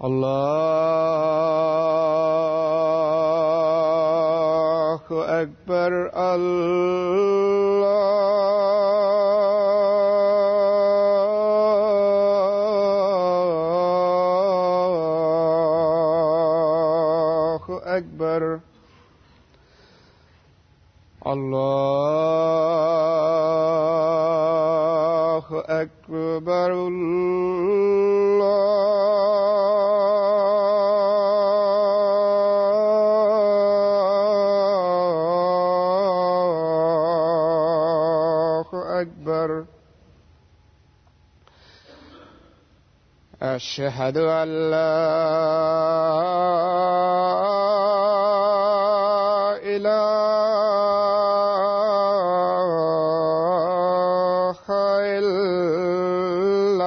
الله أكبر الله أكبر الله أكبر الله أكبر أشهد أن لا إله إلا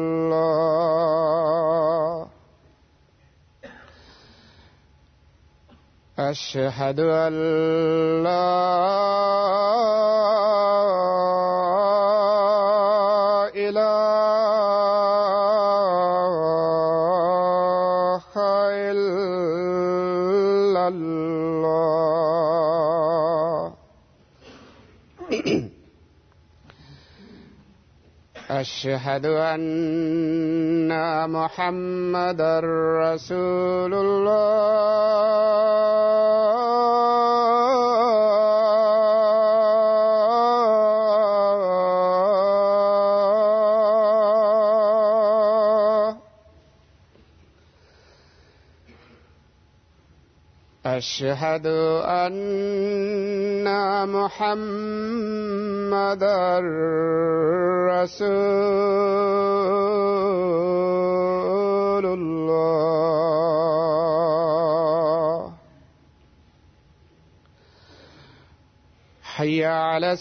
الله أشهد أن لا إله إلا الله أشهد أن محمد رسول الله أشهد أن محمد رسول الله حي على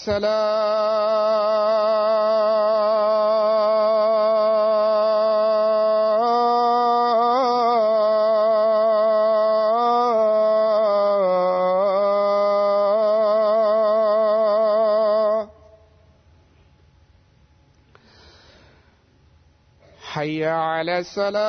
السلام حي على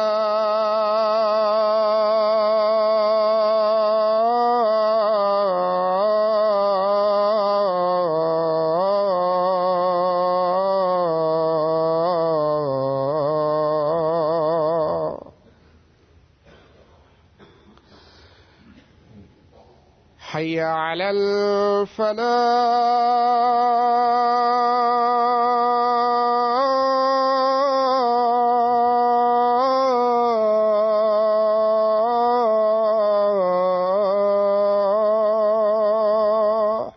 السلام حي على الفلاح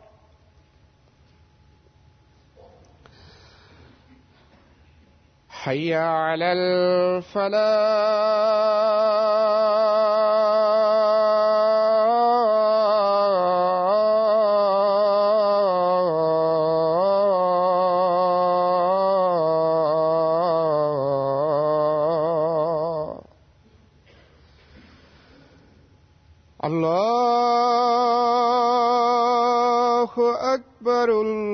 حي على الفلاح الله أكبر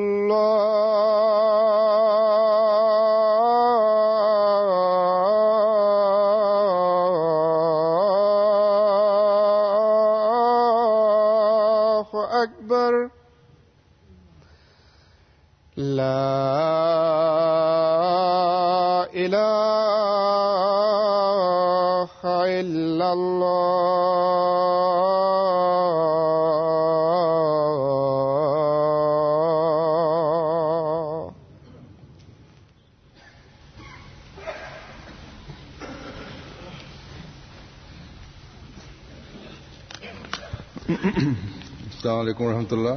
الله أكبر لا إله إلا الله السلام عليكم ورحمة الله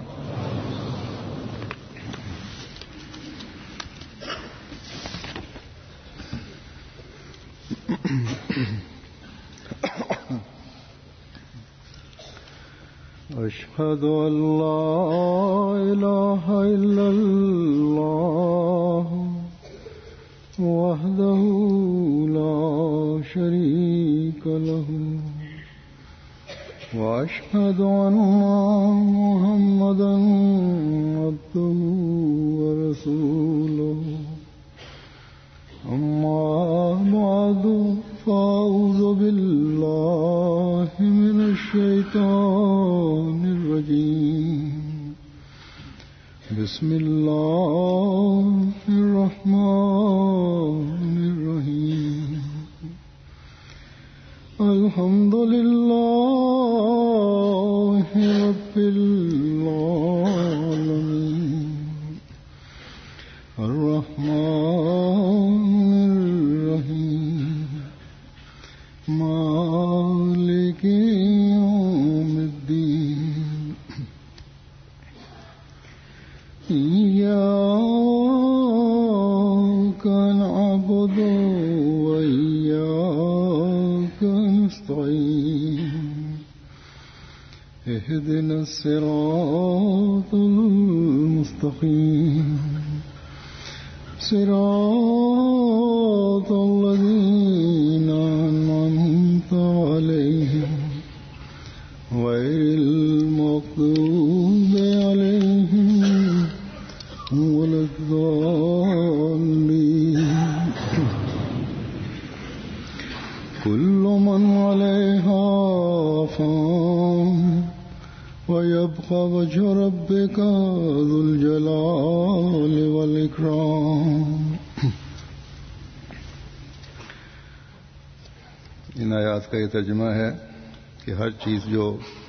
أشهد أن لا إله إلا الله وحده لا شريك له وأشهد أن محمدا عبده ورسوله أما بعد فأعوذ بالله من الشيطان الرجيم بسم الله الرحمن الرحيم الحمد لله رب العالمين الرحمن الرحيم مالك يوم الدين إياك نعبد وإياك نستعين اهدنا الصراط المستقيم صراط الذين أنعمت عليهم غير المغضوب عليهم ولا الضالين كل من عليها فان ويبقى وجه ربك ذو الجلال والإكرام इन आयात का ये तर्जमा है कि हर चीज़ जो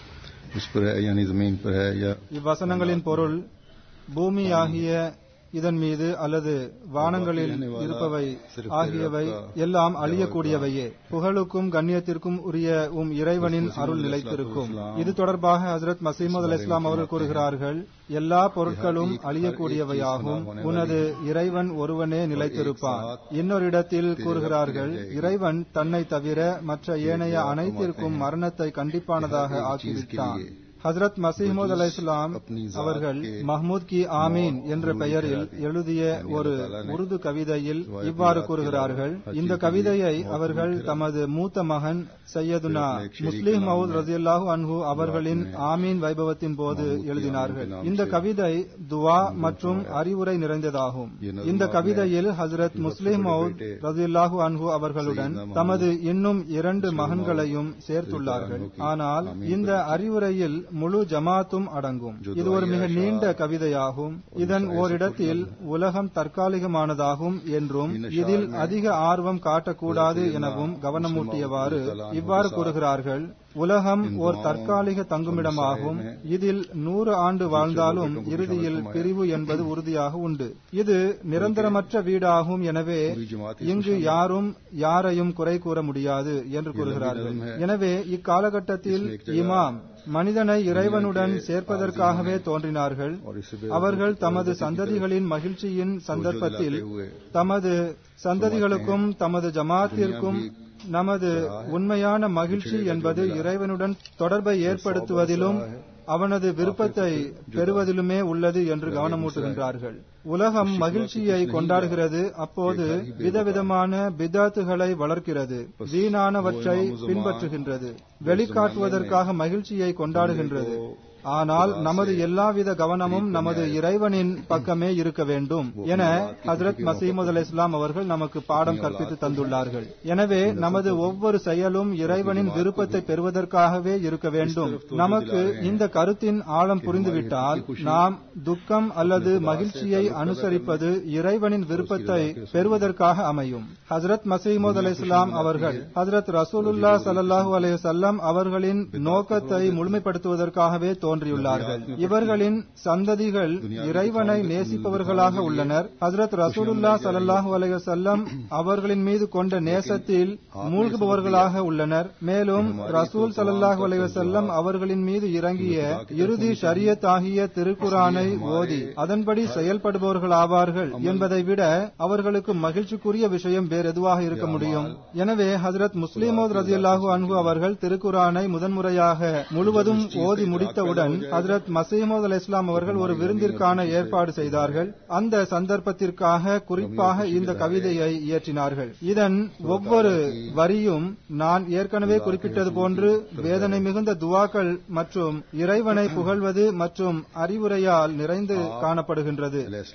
इस पर है यानी ज़मीन पर है या இவ்வசனங்களின் பொருள் பூமியாகிய இதன் மீது அல்லது வானங்களில் இருப்பவை ஆகியவை எல்லாம் அழியக்கூடியவையே புகழுக்கும் கண்ணியத்திற்கும் உரிய உம் இறைவனின் அருள் நிலைத்திருக்கும் இது தொடர்பாக ஹசரத் மசீமது அல் இஸ்லாம் அவர்கள் கூறுகிறார்கள் எல்லா பொருட்களும் அழியக்கூடியவையாகும் உனது இறைவன் ஒருவனே நிலைத்திருப்பான் இன்னொரு இடத்தில் கூறுகிறார்கள் இறைவன் தன்னை தவிர மற்ற ஏனைய அனைத்திற்கும் மரணத்தை கண்டிப்பானதாக ஆக்கிவிட்டான் ஹசரத் மசீமது அலை இஸ்லாம் அவர்கள் மஹ்மூத் கி ஆமீன் என்ற பெயரில் எழுதிய ஒரு உருது கவிதையில் இவ்வாறு கூறுகிறார்கள் இந்த கவிதையை அவர்கள் தமது மூத்த மகன் சையதுனா முஸ்லிம் மவுத் ரசியல்லாஹு அன்ஹு அவர்களின் ஆமீன் வைபவத்தின் போது எழுதினார்கள் இந்த கவிதை துவா மற்றும் அறிவுரை நிறைந்ததாகும் இந்த கவிதையில் ஹசரத் முஸ்லிம் மவுத் ரசியல்லாஹு அன்ஹு அவர்களுடன் தமது இன்னும் இரண்டு மகன்களையும் சேர்த்துள்ளார்கள் ஆனால் இந்த அறிவுரையில் முழு ஜமாத்தும் அடங்கும் இது ஒரு மிக நீண்ட கவிதையாகும் இதன் ஓரிடத்தில் உலகம் தற்காலிகமானதாகும் என்றும் இதில் அதிக ஆர்வம் காட்டக்கூடாது எனவும் கவனமூட்டியவாறு இவ்வாறு கூறுகிறார்கள் உலகம் ஓர் தற்காலிக தங்குமிடமாகும் இதில் நூறு ஆண்டு வாழ்ந்தாலும் இறுதியில் பிரிவு என்பது உறுதியாக உண்டு இது நிரந்தரமற்ற வீடாகும் எனவே இங்கு யாரும் யாரையும் குறை கூற முடியாது என்று கூறுகிறார்கள் எனவே இக்காலகட்டத்தில் இமாம் மனிதனை இறைவனுடன் சேர்ப்பதற்காகவே தோன்றினார்கள் அவர்கள் தமது சந்ததிகளின் மகிழ்ச்சியின் சந்தர்ப்பத்தில் தமது சந்ததிகளுக்கும் தமது ஜமாத்திற்கும் நமது உண்மையான மகிழ்ச்சி என்பது இறைவனுடன் தொடர்பை ஏற்படுத்துவதிலும் அவனது விருப்பத்தை பெறுவதிலுமே உள்ளது என்று கவனமூட்டுகின்றார்கள் உலகம் மகிழ்ச்சியை கொண்டாடுகிறது அப்போது விதவிதமான பிதாத்துகளை வளர்க்கிறது வீணானவற்றை பின்பற்றுகின்றது வெளிக்காட்டுவதற்காக மகிழ்ச்சியை கொண்டாடுகின்றது ஆனால் நமது எல்லாவித கவனமும் நமது இறைவனின் பக்கமே இருக்க வேண்டும் என ஹசரத் மசீமது அலி இஸ்லாம் அவர்கள் நமக்கு பாடம் கற்பித்து தந்துள்ளார்கள் எனவே நமது ஒவ்வொரு செயலும் இறைவனின் விருப்பத்தை பெறுவதற்காகவே இருக்க வேண்டும் நமக்கு இந்த கருத்தின் ஆழம் புரிந்துவிட்டால் நாம் துக்கம் அல்லது மகிழ்ச்சியை அனுசரிப்பது இறைவனின் விருப்பத்தை பெறுவதற்காக அமையும் ஹசரத் மசீமது அலி இஸ்லாம் அவர்கள் ஹசரத் ரசூலுல்லா சல்லாஹூ அலையுசல்லம் அவர்களின் நோக்கத்தை முழுமைப்படுத்துவதற்காகவே தோன்றியுள்ளார்கள் இவர்களின் சந்ததிகள் இறைவனை நேசிப்பவர்களாக உள்ளனர் ஹசரத் ரசூலுல்லா சல்லாஹூ அலையுசல்லம் அவர்களின் மீது கொண்ட நேசத்தில் மூழ்குபவர்களாக உள்ளனர் மேலும் ரசூல் சல்லாஹூ அலைவசல்லம் அவர்களின் மீது இறங்கிய இறுதி ஷரியத் ஆகிய திருக்குரானை ஓதி அதன்படி செயல்படுபவர்கள் ஆவார்கள் என்பதை விட அவர்களுக்கு மகிழ்ச்சிக்குரிய விஷயம் வேறு எதுவாக இருக்க முடியும் எனவே ஹசரத் முஸ்லிமோத் ரஜியல்லாஹு அன்பு அவர்கள் திருக்குரானை முதன்முறையாக முழுவதும் ஓதி முடித்தவுடன் ஹசரத் மசீமோத் அல் இஸ்லாம் அவர்கள் ஒரு விருந்திற்கான ஏற்பாடு செய்தார்கள் அந்த சந்தர்ப்பத்திற்காக குறிப்பாக இந்த கவிதையை இயற்றினார்கள் இதன் ஒவ்வொரு வரியும் நான் ஏற்கனவே குறிப்பிட்டது போன்று வேதனை மிகுந்த துவாக்கள் மற்றும் இறைவனை புகழ்வது மற்றும் அறிவுரையால் நிறைந்து காணப்படுகின்றது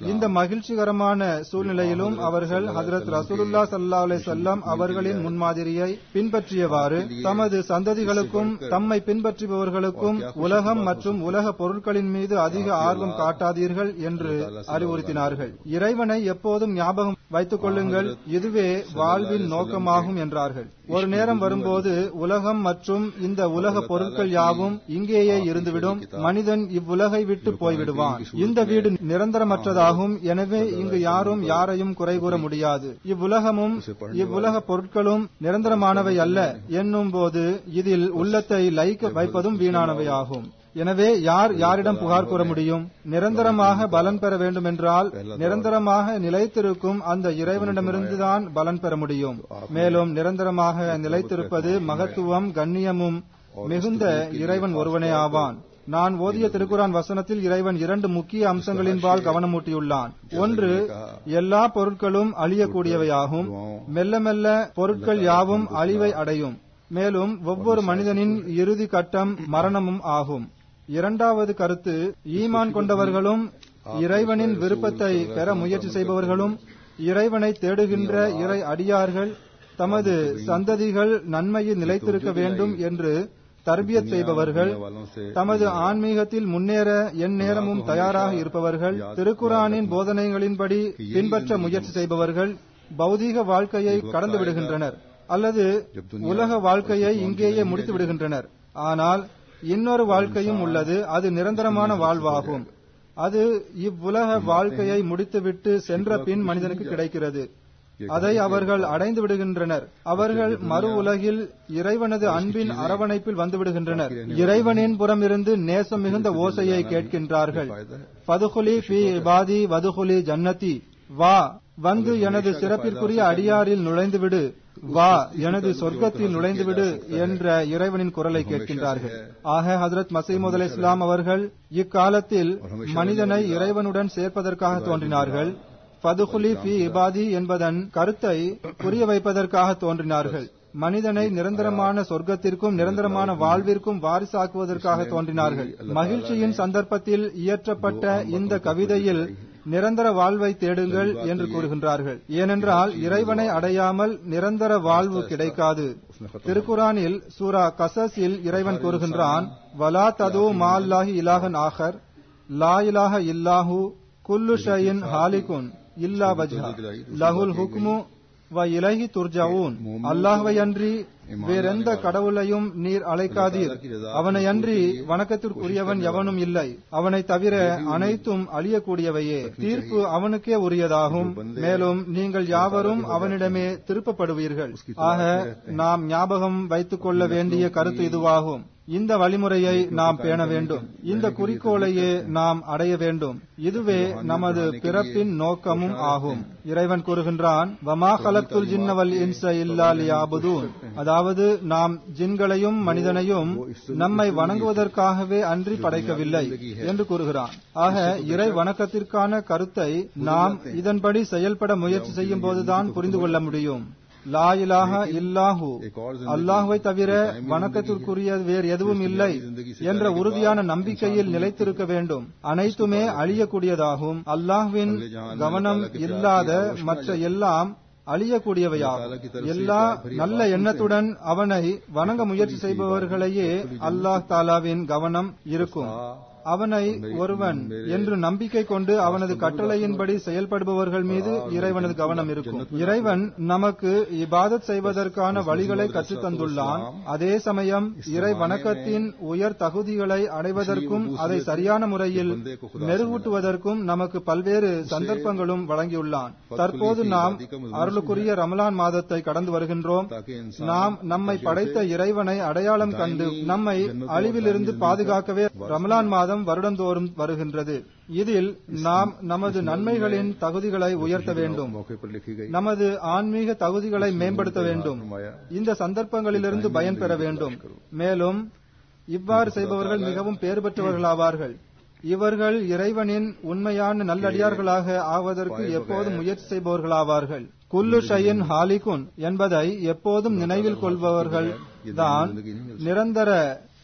இந்த மகிழ்ச்சிகரமான சூழ்நிலையிலும் அவர்கள் ஹஜரத் ரசூலுல்லா ஸல்லல்லாஹு அலைஹி வஸல்லம் அவர்களின் முன்மாதிரியை பின்பற்றியவாறு தமது சந்ததிகளுக்கும் தம்மை பின்பற்றுபவர்களுக்கும் உலகம் மற்றும் உலக பொருட்களின் மீது அதிக ஆர்வம் காட்டாதீர்கள் என்று அறிவுறுத்தினார்கள் இறைவனை எப்போதும் ஞாபகம் வைத்துக் கொள்ளுங்கள் இதுவே வாழ்வின் நோக்கமாகும் என்றார்கள் ஒரு நேரம் வரும்போது உலகம் மற்றும் இந்த உலக பொருட்கள் யாவும் இங்கேயே இருந்துவிடும் மனிதன் இவ்வுலகை விட்டு போய்விடுவான் இந்த வீடு நிரந்தரமற்றதாகும் எனவே இங்கு யாரும் யாரையும் குறை கூற முடியாது இவ்வுலகமும் இவ்வுலக பொருட்களும் நிரந்தரமானவை அல்ல என்னும் போது இதில் உள்ளத்தை லைக்க வைப்பதும் வீணானவையாகும் எனவே யார் யாரிடம் புகார் கூற முடியும் நிரந்தரமாக பலன் பெற வேண்டுமென்றால் நிரந்தரமாக நிலைத்திருக்கும் அந்த இறைவனிடமிருந்துதான் பலன் பெற முடியும் மேலும் நிரந்தரமாக நிலைத்திருப்பது மகத்துவம் கண்ணியமும் மிகுந்த இறைவன் ஒருவனே ஆவான் நான் ஓதிய திருக்குரான் வசனத்தில் இறைவன் இரண்டு முக்கிய அம்சங்களின்பால் கவனமூட்டியுள்ளான் ஒன்று எல்லா பொருட்களும் அழியக்கூடியவையாகும் மெல்ல மெல்ல பொருட்கள் யாவும் அழிவை அடையும் மேலும் ஒவ்வொரு மனிதனின் இறுதி கட்டம் மரணமும் ஆகும் இரண்டாவது கருத்து ஈமான் கொண்டவர்களும் இறைவனின் விருப்பத்தை பெற முயற்சி செய்பவர்களும் இறைவனை தேடுகின்ற இறை அடியார்கள் தமது சந்ததிகள் நன்மையில் நிலைத்திருக்க வேண்டும் என்று தர்பியத் செய்பவர்கள் தமது ஆன்மீகத்தில் முன்னேற எந்நேரமும் தயாராக இருப்பவர்கள் திருக்குரானின் போதனைகளின்படி பின்பற்ற முயற்சி செய்பவர்கள் பௌதீக வாழ்க்கையை கடந்து விடுகின்றனர் அல்லது உலக வாழ்க்கையை இங்கேயே முடித்து விடுகின்றனர் ஆனால் இன்னொரு வாழ்க்கையும் உள்ளது அது நிரந்தரமான வாழ்வாகும் அது இவ்வுலக வாழ்க்கையை முடித்துவிட்டு சென்ற பின் மனிதனுக்கு கிடைக்கிறது அதை அவர்கள் அடைந்து விடுகின்றனர் அவர்கள் மறு உலகில் இறைவனது அன்பின் அரவணைப்பில் வந்து விடுகின்றனர் இறைவனின் புறமிருந்து நேசம் மிகுந்த ஓசையை கேட்கின்றார்கள் பதுகுலி பி இபாதி வதுகுலி ஜன்னதி வா வந்து எனது சிறப்பிற்குரிய அடியாரில் நுழைந்துவிடு வா எனது சொர்க்கத்தில் நுழைந்துவிடு என்ற இறைவனின் குரலை கேட்கின்றார்கள் ஆக ஹசரத் மசீமுத் அலை இஸ்லாம் அவர்கள் இக்காலத்தில் மனிதனை இறைவனுடன் சேர்ப்பதற்காக தோன்றினார்கள் பதுகுலி பி இபாதி என்பதன் கருத்தை புரிய வைப்பதற்காக தோன்றினார்கள் மனிதனை நிரந்தரமான சொர்க்கத்திற்கும் நிரந்தரமான வாழ்விற்கும் வாரிசாக்குவதற்காக தோன்றினார்கள் மகிழ்ச்சியின் சந்தர்ப்பத்தில் இயற்றப்பட்ட இந்த கவிதையில் நிரந்தர வாழ்வை தேடுங்கள் என்று கூறுகின்றார்கள் ஏனென்றால் இறைவனை அடையாமல் நிரந்தர வாழ்வு கிடைக்காது திருக்குரானில் சூரா கசஸில் இறைவன் கூறுகின்றான் வலா தது மால்லாஹி இலாகன் ஆகர் லா இலாஹ இல்லாஹு குல்லு ஷையின் ஹாலிகுன் இல்லா வஜ்ஹா லஹுல் ஹுக்மு வ இலகி துர்ஜவுன் அல்லாஹ்வை அன்றி வேறெந்த கடவுளையும் நீர் அழைக்காதீர் அவனை அன்றி வணக்கத்திற்குரியவன் எவனும் இல்லை அவனை தவிர அனைத்தும் அழியக்கூடியவையே தீர்ப்பு அவனுக்கே உரியதாகும் மேலும் நீங்கள் யாவரும் அவனிடமே திருப்பப்படுவீர்கள் ஆக நாம் ஞாபகம் வைத்துக் கொள்ள வேண்டிய கருத்து இதுவாகும் இந்த வழிமுறையை நாம் பேண வேண்டும் இந்த குறிக்கோளையே நாம் அடைய வேண்டும் இதுவே நமது பிறப்பின் நோக்கமும் ஆகும் இறைவன் கூறுகின்றான் வமா கலத்துல் ஜின்னவல் இன்ச இல்லா லியாபுதூன் அதாவது நாம் ஜின்களையும் மனிதனையும் நம்மை வணங்குவதற்காகவே அன்றி படைக்கவில்லை என்று கூறுகிறான் ஆக இறை வணக்கத்திற்கான கருத்தை நாம் இதன்படி செயல்பட முயற்சி செய்யும் போதுதான் புரிந்து கொள்ள முடியும் லா இலாஹ இல்லாஹு அல்லாஹுவை தவிர வணக்கத்திற்குரிய வேறு எதுவும் இல்லை என்ற உறுதியான நம்பிக்கையில் நிலைத்திருக்க வேண்டும் அனைத்துமே அழியக்கூடியதாகும் அல்லாஹ்வின் கவனம் இல்லாத மற்ற எல்லாம் அழியக்கூடியவையாகும் எல்லா நல்ல எண்ணத்துடன் அவனை வணங்க முயற்சி செய்பவர்களையே அல்லாஹ் தாலாவின் கவனம் இருக்கும் அவனை ஒருவன் என்று நம்பிக்கை கொண்டு அவனது கட்டளையின்படி செயல்படுபவர்கள் மீது இறைவனது கவனம் இருக்கும் இறைவன் நமக்கு இபாதத் செய்வதற்கான வழிகளை கற்றுத் தந்துள்ளான் அதே சமயம் இறை வணக்கத்தின் உயர் தகுதிகளை அடைவதற்கும் அதை சரியான முறையில் மெருகூட்டுவதற்கும் நமக்கு பல்வேறு சந்தர்ப்பங்களும் வழங்கியுள்ளான் தற்போது நாம் அருளுக்குரிய ரமலான் மாதத்தை கடந்து வருகின்றோம் நாம் நம்மை படைத்த இறைவனை அடையாளம் கண்டு நம்மை அழிவிலிருந்து பாதுகாக்கவே ரமலான் மாதம் வருடந்தோறும் வருகின்றது இதில் நாம் நமது நன்மைகளின் தகுதிகளை உயர்த்த வேண்டும் நமது ஆன்மீக தகுதிகளை மேம்படுத்த வேண்டும் இந்த சந்தர்ப்பங்களிலிருந்து பயன் பெற வேண்டும் மேலும் இவ்வாறு செய்பவர்கள் மிகவும் பேறு பெற்றவர்களாவார்கள் இவர்கள் இறைவனின் உண்மையான நல்லடியார்களாக ஆவதற்கு எப்போதும் முயற்சி செய்பவர்களாவார்கள் குல்லு ஷையின் ஹாலிகுன் என்பதை எப்போதும் நினைவில் கொள்பவர்கள் தான் நிரந்தர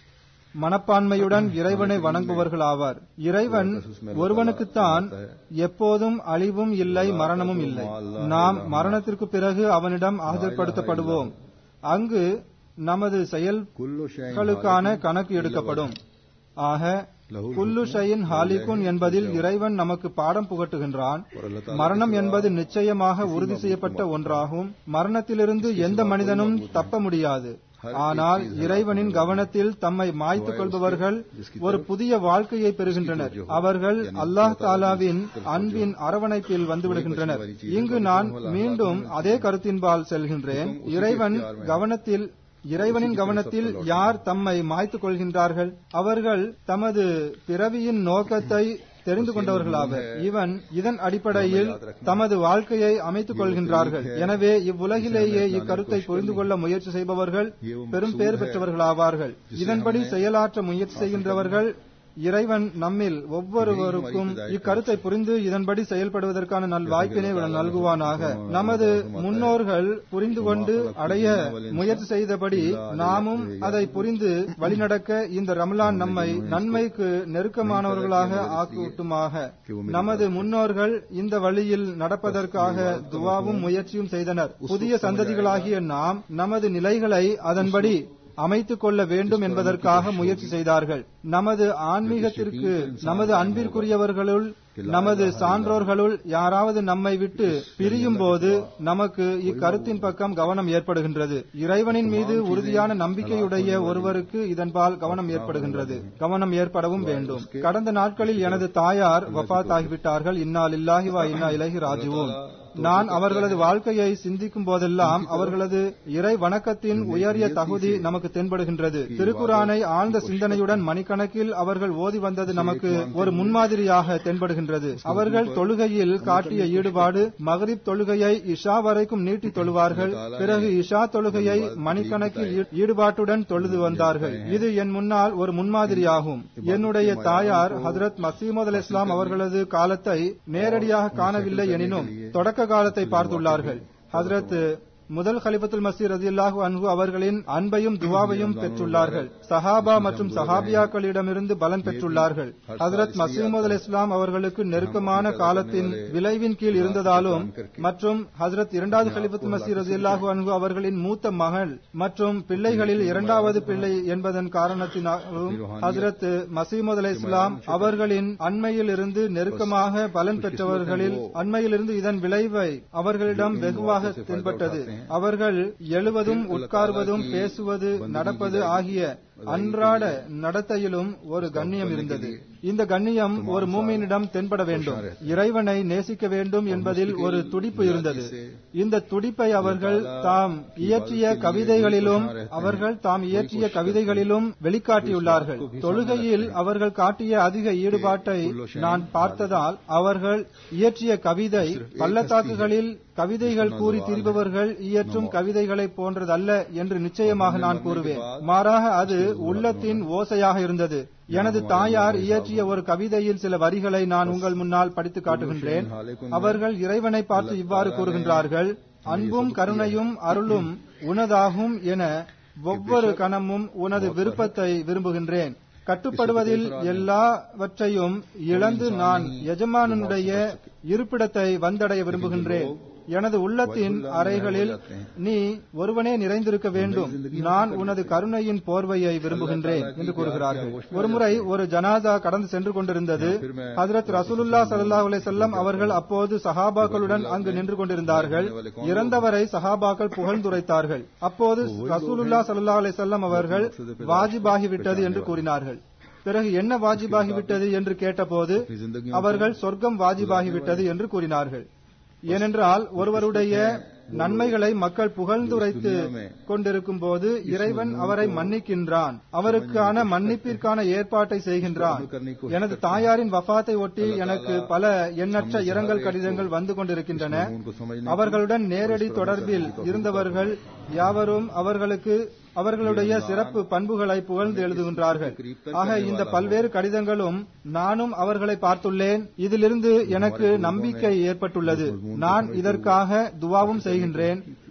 மனப்பான்மையுடன் இறைவனை வணங்குபவர்கள் ஆவார் இறைவன் ஒருவனுக்குத்தான் எப்போதும் அழிவும் இல்லை மரணமும் இல்லை நாம் மரணத்திற்கு பிறகு அவனிடம் ஆஜர்படுத்தப்படுவோம் அங்கு நமது செயல்களுக்கான கணக்கு எடுக்கப்படும் ஆக குல்லு ஷையின் ஹாலிகுன் என்பதில் இறைவன் நமக்கு பாடம் புகட்டுகின்றான் மரணம் என்பது நிச்சயமாக உறுதி செய்யப்பட்ட ஒன்றாகும் மரணத்திலிருந்து எந்த மனிதனும் தப்ப முடியாது ஆனால் இறைவனின் கவனத்தில் தம்மை மாய்த்துக் கொள்பவர்கள் ஒரு புதிய வாழ்க்கையை பெறுகின்றனர் அவர்கள் அல்லாஹ் தாலாவின் அன்பின் அரவணைப்பில் வந்துவிடுகின்றனர் இங்கு நான் மீண்டும் அதே கருத்தின்பால் செல்கின்றேன் இறைவன் கவனத்தில் இறைவனின் கவனத்தில் யார் தம்மை மாய்த்துக் கொள்கின்றார்கள் அவர்கள் தமது பிறவியின் நோக்கத்தை தெரிந்து கொண்டவர்களாவர் இவன் இதன் அடிப்படையில் தமது வாழ்க்கையை அமைத்துக் கொள்கின்றார்கள் எனவே இவ்வுலகிலேயே இக்கருத்தை புரிந்து கொள்ள முயற்சி செய்பவர்கள் பெரும் பேர் பெற்றவர்களாவார்கள் இதன்படி செயலாற்ற முயற்சி செய்கின்றவர்கள் இறைவன் நம்மில் ஒவ்வொருவருக்கும் இக்கருத்தை புரிந்து இதன்படி செயல்படுவதற்கான நல் வாய்ப்பினை நல்குவானாக நமது முன்னோர்கள் புரிந்து கொண்டு அடைய முயற்சி செய்தபடி நாமும் அதை புரிந்து வழிநடக்க இந்த ரமலான் நம்மை நன்மைக்கு நெருக்கமானவர்களாக ஆக்குட்டுமாக நமது முன்னோர்கள் இந்த வழியில் நடப்பதற்காக துவாவும் முயற்சியும் செய்தனர் புதிய சந்ததிகளாகிய நாம் நமது நிலைகளை அதன்படி அமைத்துக் கொள்ள வேண்டும் என்பதற்காக முயற்சி செய்தார்கள் நமது ஆன்மீகத்திற்கு நமது அன்பிற்குரியவர்களுள் நமது சான்றோர்களுள் யாராவது நம்மை விட்டு பிரியும் போது நமக்கு இக்கருத்தின் பக்கம் கவனம் ஏற்படுகின்றது இறைவனின் மீது உறுதியான நம்பிக்கையுடைய ஒருவருக்கு இதன்பால் கவனம் ஏற்படுகின்றது கவனம் ஏற்படவும் வேண்டும் கடந்த நாட்களில் எனது தாயார் வஃத் ஆகிவிட்டார்கள் இன்னால் இல்லாஹிவா இன்னா இலகி ராஜுவும் நான் அவர்களது வாழ்க்கையை சிந்திக்கும் போதெல்லாம் அவர்களது இறை வணக்கத்தின் உயரிய தகுதி நமக்கு தென்படுகின்றது திருக்குரானை ஆழ்ந்த சிந்தனையுடன் மணிக்கணக்கில் அவர்கள் ஓதி வந்தது நமக்கு ஒரு முன்மாதிரியாக தென்படுகின்றது அவர்கள் தொழுகையில் காட்டிய ஈடுபாடு மகரிப் தொழுகையை இஷா வரைக்கும் நீட்டி தொழுவார்கள் பிறகு இஷா தொழுகையை மணிக்கணக்கில் ஈடுபாட்டுடன் தொழுது வந்தார்கள் இது என் முன்னால் ஒரு முன்மாதிரியாகும் என்னுடைய தாயார் ஹசரத் மசீமது அல் இஸ்லாம் அவர்களது காலத்தை நேரடியாக காணவில்லை எனினும் தொடக்க காலத்தை பார்த்துள்ளார்கள் ஹசரத் முதல் ஹலிபத்துல் மசீர் ரதியுல்லாஹு அன்ஹு அவர்களின் அன்பையும் துவாவையும் பெற்றுள்ளார்கள் சஹாபா மற்றும் சஹாபியாக்களிடமிருந்து பலன் பெற்றுள்ளார்கள் ஹசரத் மசீமுத் அல் இஸ்லாம் அவர்களுக்கு நெருக்கமான காலத்தின் விளைவின் கீழ் இருந்ததாலும் மற்றும் ஹசரத் இரண்டாவது ஹலிபத்துல் மசீர் ரதியுல்லாஹு அன்ஹு அவர்களின் மூத்த மகள் மற்றும் பிள்ளைகளில் இரண்டாவது பிள்ளை என்பதன் காரணத்தினாலும் ஹசரத் மசீமுத் அல் இஸ்லாம் அவர்களின் அண்மையில் இருந்து நெருக்கமாக பலன் பெற்றவர்களில் அண்மையிலிருந்து இதன் விளைவை அவர்களிடம் வெகுவாக தென்பட்டது அவர்கள் எழுவதும் உட்கார்வதும் பேசுவது நடப்பது ஆகிய அன்றாட நடத்தையிலும் ஒரு கண்ணியம் இருந்தது இந்த கண்ணியம் ஒரு மூமியினிடம் தென்பட வேண்டும் இறைவனை நேசிக்க வேண்டும் என்பதில் ஒரு துடிப்பு இருந்தது இந்த துடிப்பை அவர்கள் தாம் இயற்றிய கவிதைகளிலும் அவர்கள் தாம் இயற்றிய கவிதைகளிலும் வெளிக்காட்டியுள்ளார்கள் தொழுகையில் அவர்கள் காட்டிய அதிக ஈடுபாட்டை நான் பார்த்ததால் அவர்கள் இயற்றிய கவிதை பள்ளத்தாக்குகளில் கவிதைகள் கூறி திரிபவர்கள் இயற்றும் கவிதைகளை போன்றதல்ல என்று நிச்சயமாக நான் கூறுவேன் மாறாக அது உள்ளத்தின் ஓசையாக இருந்தது எனது தாயார் இயற்றிய ஒரு கவிதையில் சில வரிகளை நான் உங்கள் முன்னால் படித்து காட்டுகின்றேன் அவர்கள் இறைவனை பார்த்து இவ்வாறு கூறுகின்றார்கள் அன்பும் கருணையும் அருளும் உனதாகும் என ஒவ்வொரு கணமும் உனது விருப்பத்தை விரும்புகின்றேன் கட்டுப்படுவதில் எல்லாவற்றையும் இழந்து நான் எஜமானனுடைய இருப்பிடத்தை வந்தடைய விரும்புகின்றேன் எனது உள்ளத்தின் அறைகளில் நீ ஒருவனே நிறைந்திருக்க வேண்டும் நான் உனது கருணையின் போர்வையை விரும்புகின்றேன் என்று கூறுகிறார்கள் ஒருமுறை ஒரு ஜனாதா கடந்து சென்று கொண்டிருந்தது ஹதரத் ரசூலுல்லா சல்லா அலே செல்லம் அவர்கள் அப்போது சஹாபாக்களுடன் அங்கு நின்று கொண்டிருந்தார்கள் இறந்தவரை சஹாபாக்கள் புகழ்ந்துரைத்தார்கள் அப்போது ரசூலுல்லா சல்லா அலே செல்லம் அவர்கள் வாஜிபாகிவிட்டது என்று கூறினார்கள் பிறகு என்ன வாஜிபாகிவிட்டது என்று கேட்டபோது அவர்கள் சொர்க்கம் வாஜிபாகிவிட்டது என்று கூறினார்கள் ஏனென்றால் ஒருவருடைய நன்மைகளை மக்கள் புகழ்ந்துரைத்து கொண்டிருக்கும் போது இறைவன் அவரை மன்னிக்கின்றான் அவருக்கான மன்னிப்பிற்கான ஏற்பாட்டை செய்கின்றான் எனது தாயாரின் வஃத்தை ஒட்டி எனக்கு பல எண்ணற்ற இரங்கல் கடிதங்கள் வந்து கொண்டிருக்கின்றன அவர்களுடன் நேரடி தொடர்பில் இருந்தவர்கள் யாவரும் அவர்களுக்கு அவர்களுடைய சிறப்பு பண்புகளை புகழ்ந்து எழுதுகின்றார்கள் ஆக இந்த பல்வேறு கடிதங்களும் நானும் அவர்களை பார்த்துள்ளேன் இதிலிருந்து எனக்கு நம்பிக்கை ஏற்பட்டுள்ளது நான் இதற்காக துவாவும் செய்கின்றேன்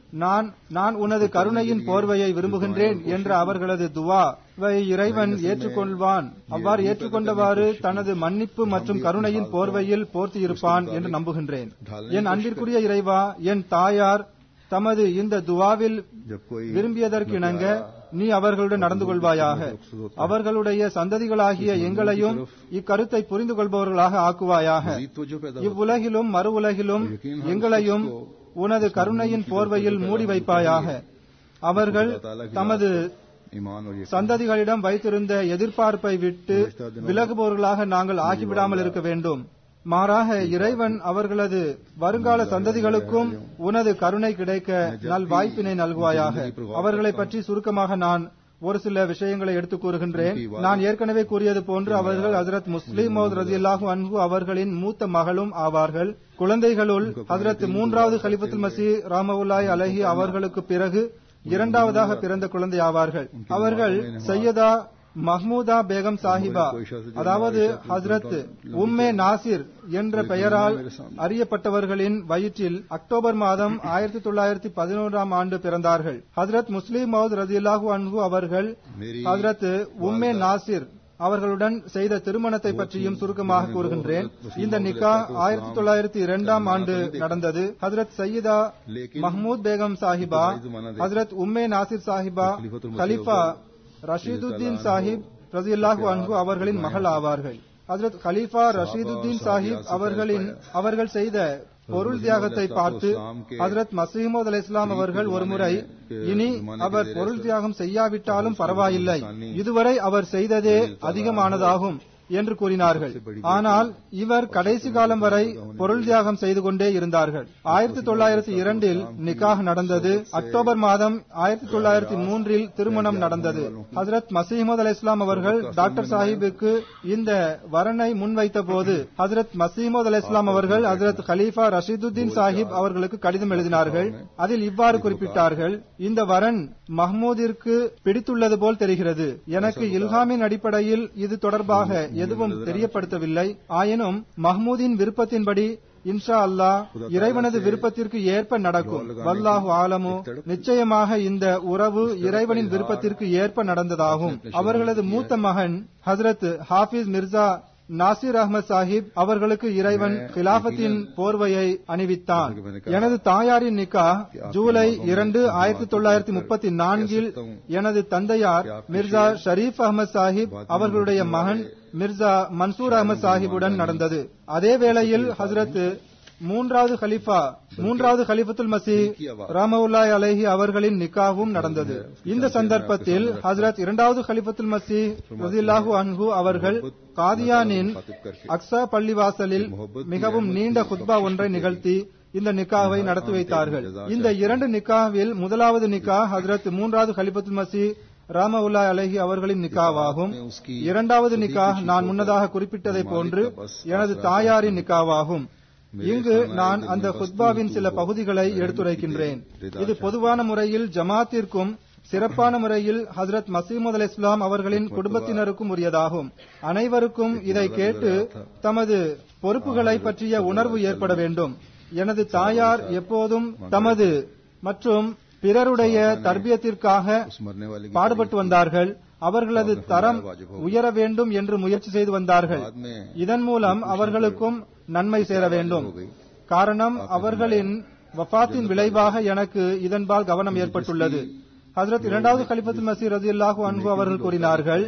நான் நான் உனது கருணையின் போர்வையை விரும்புகின்றேன் என்ற அவர்களது துவாவை இறைவன் ஏற்றுக்கொள்வான் அவ்வாறு ஏற்றுக்கொண்டவாறு தனது மன்னிப்பு மற்றும் கருணையின் போர்வையில் போர்த்தியிருப்பான் என்று நம்புகின்றேன் என் அன்பிற்குரிய இறைவா என் தாயார் தமது இந்த துவாவில் जब कोई விரும்பியதற்கிணங்க நீ அவர்களுடன் நடந்து கொள்வாயாக அவர்களுடைய சந்ததிகளாகிய எங்களையும் இக்கருத்தை புரிந்து கொள்பவர்களாக ஆக்குவாயாக मजीद तवज्जो पैदा இவ்வுலகிலும் மறு உலகிலும் எங்களையும் உனது கருணையின் போர்வையில் மூடி வைப்பாயாக அவர்கள் தமது ईमान और यकीन சந்ததிகளிடம் வைத்திருந்த எதிர்பார்ப்பை விட்டு விலகுபவர்களாக நாங்கள் ஆகிவிடாமல் இருக்க வேண்டும் மாறாக இறைவன் அவர்களது வருங்கால சந்ததிகளுக்கும் உனது கருணை கிடைக்க நல் வாய்ப்பினை நல்குவாயாக அவர்களை பற்றி சுருக்கமாக நான் ஒரு சில விஷயங்களை எடுத்துக் கூறுகின்றேன் நான் ஏற்கனவே கூறியது போன்று அவர்கள் ஹசரத் முஸ்லிம் ரதியல்லாஹு அன்ஹு அவர்களின் மூத்த மகளும் ஆவார்கள் குழந்தைகளுள் ஹசரத் மூன்றாவது கலிபத்துல் மசி ராமவுல்லாய் அலஹி அவர்களுக்கு பிறகு இரண்டாவதாக பிறந்த குழந்தை ஆவார்கள் அவர்கள் சையதா மஹ்மூதா பேகம் சாஹிபா அதாவது ஹஸ்ரத் உம்மே நாசிர் என்ற பெயரால் அறியப்பட்டவர்களின் வயிற்றில் அக்டோபர் மாதம் ஆயிரத்தி தொள்ளாயிரத்தி பதினோராம் ஆண்டு பிறந்தார்கள் ஹஸ்ரத் முஸ்லிம் மவுத் ரதியுல்லாஹு அன்ஹு அவர்கள் ஹஸ்ரத் உம்மே நாசிர் அவர்களுடன் செய்த திருமணத்தை பற்றியும் சுருக்கமாக கூறுகின்றேன் இந்த நிக்கா ஆயிரத்தி தொள்ளாயிரத்தி இரண்டாம் ஆண்டு நடந்தது ஹசரத் சையீதா மஹ்மூத் பேகம் சாஹிபா ஹசரத் உம்மே நாசிர் சாஹிபா கலிஃபா ரஷீதுத்தீன் சாஹிப் ரசியல்லாஹு அன்ஹு அவர்களின் மகள் ஆவார்கள் ஹசரத் கலீஃபா ரஷீதுத்தீன் சாஹிப் அவர்களின் அவர்கள் செய்த பொருள் தியாகத்தை பார்த்து ஹசரத் மசீமோத் அலை இஸ்லாம் அவர்கள் ஒருமுறை இனி அவர் பொருள் தியாகம் செய்யாவிட்டாலும் பரவாயில்லை இதுவரை அவர் செய்ததே அதிகமானதாகும் என்று கூறினார்கள் ஆனால் இவர் கடைசி காலம் வரை பொருள் தியாகம் செய்து கொண்டே இருந்தார்கள் ஆயிரத்தி தொள்ளாயிரத்தி இரண்டில் நிக்காஹ் நடந்தது அக்டோபர் மாதம் ஆயிரத்தி தொள்ளாயிரத்தி மூன்றில் திருமணம் நடந்தது ஹசரத் மசீமது அலி இஸ்லாம் அவர்கள் டாக்டர் சாஹிபுக்கு இந்த வரனை முன்வைத்த போது ஹசரத் மசீமது அலி இஸ்லாம் அவர்கள் ஹசரத் கலீஃபா ரஷீதுத்தீன் சாஹிப் அவர்களுக்கு கடிதம் எழுதினார்கள் அதில் இவ்வாறு குறிப்பிட்டார்கள் இந்த வரன் மஹ்மூதிற்கு பிடித்துள்ளது போல் தெரிகிறது எனக்கு இல்ஹாமின் அடிப்படையில் இது தொடர்பாக எதுவும் தெரியப்படுத்தவில்லை ஆயினும் மஹ்மூதின் விருப்பத்தின்படி இன்ஷா அல்லாஹ் இறைவனது விருப்பத்திற்கு ஏற்ப நடக்கும் வல்லாஹு ஆலமு நிச்சயமாக இந்த உறவு இறைவனின் விருப்பத்திற்கு ஏற்ப நடந்ததாகும் அவர்களது மூத்த மகன் ஹசரத் ஹாஃபிஸ் மிர்சா நாசிர் அஹமத் சாஹிப் அவர்களுக்கு இறைவன் கிலாபத்தின் போர்வையை அணிவித்தான் எனது தாயாரின் நிக்கா ஜூலை இரண்டு ஆயிரத்தி தொள்ளாயிரத்தி முப்பத்தி நான்கில் எனது தந்தையார் மிர்சா ஷரீப் அஹமத் சாஹிப் அவர்களுடைய மகன் மிர்சா மன்சூர் அஹமத் சாஹிபுடன் நடந்தது அதே வேளையில் ஹசரத் மூன்றாவது கலிஃபா மூன்றாவது கலிஃபத்துல் மசி ராமவுல்லாய் அலைஹி அவர்களின் நிக்காவும் நடந்தது இந்த சந்தர்ப்பத்தில் ஹசரத் இரண்டாவது கலிஃபத்துல் மசி ரதில்லாஹு அன்ஹு அவர்கள் காதியானின் அக்ஸா பள்ளிவாசலில் மிகவும் நீண்ட குத்பா ஒன்றை நிகழ்த்தி இந்த நிக்காவை நடத்தி வைத்தார்கள் இந்த இரண்டு நிக்காவில் முதலாவது நிக்கா ஹசரத் மூன்றாவது கலிஃபத்துல் மசி ராமவுல்லா அலஹி அவர்களின் நிக்காவாகும் இரண்டாவது நிக்கா நான் முன்னதாக குறிப்பிட்டதை போன்று எனது தாயாரின் நிக்காவாகும் இங்கு நான் அந்த குத்பாவின் சில பகுதிகளை எடுத்துரைக்கின்றேன் இது பொதுவான முறையில் ஜமாத்திற்கும் சிறப்பான முறையில் ஹசரத் மசீமுத் அலி இஸ்லாம் அவர்களின் குடும்பத்தினருக்கும் உரியதாகும் அனைவருக்கும் இதை கேட்டு தமது பொறுப்புகளை பற்றிய உணர்வு ஏற்பட வேண்டும் எனது தாயார் எப்போதும் தமது மற்றும் பிறருடைய தர்பியத்திற்காக பாடுபட்டு வந்தார்கள் அவர்களது தரம் உயர வேண்டும் என்று முயற்சி செய்து வந்தார்கள் இதன் மூலம் அவர்களுக்கும் நன்மை சேர வேண்டும் காரணம் அவர்களின் வஃத்தின் விளைவாக எனக்கு இதன்பால் கவனம் ஏற்பட்டுள்ளது ஹசரத் இரண்டாவது கலிபத்துல் மசீர் ரதி அல்லாஹூ அன்பு அவர்கள் கூறினார்கள்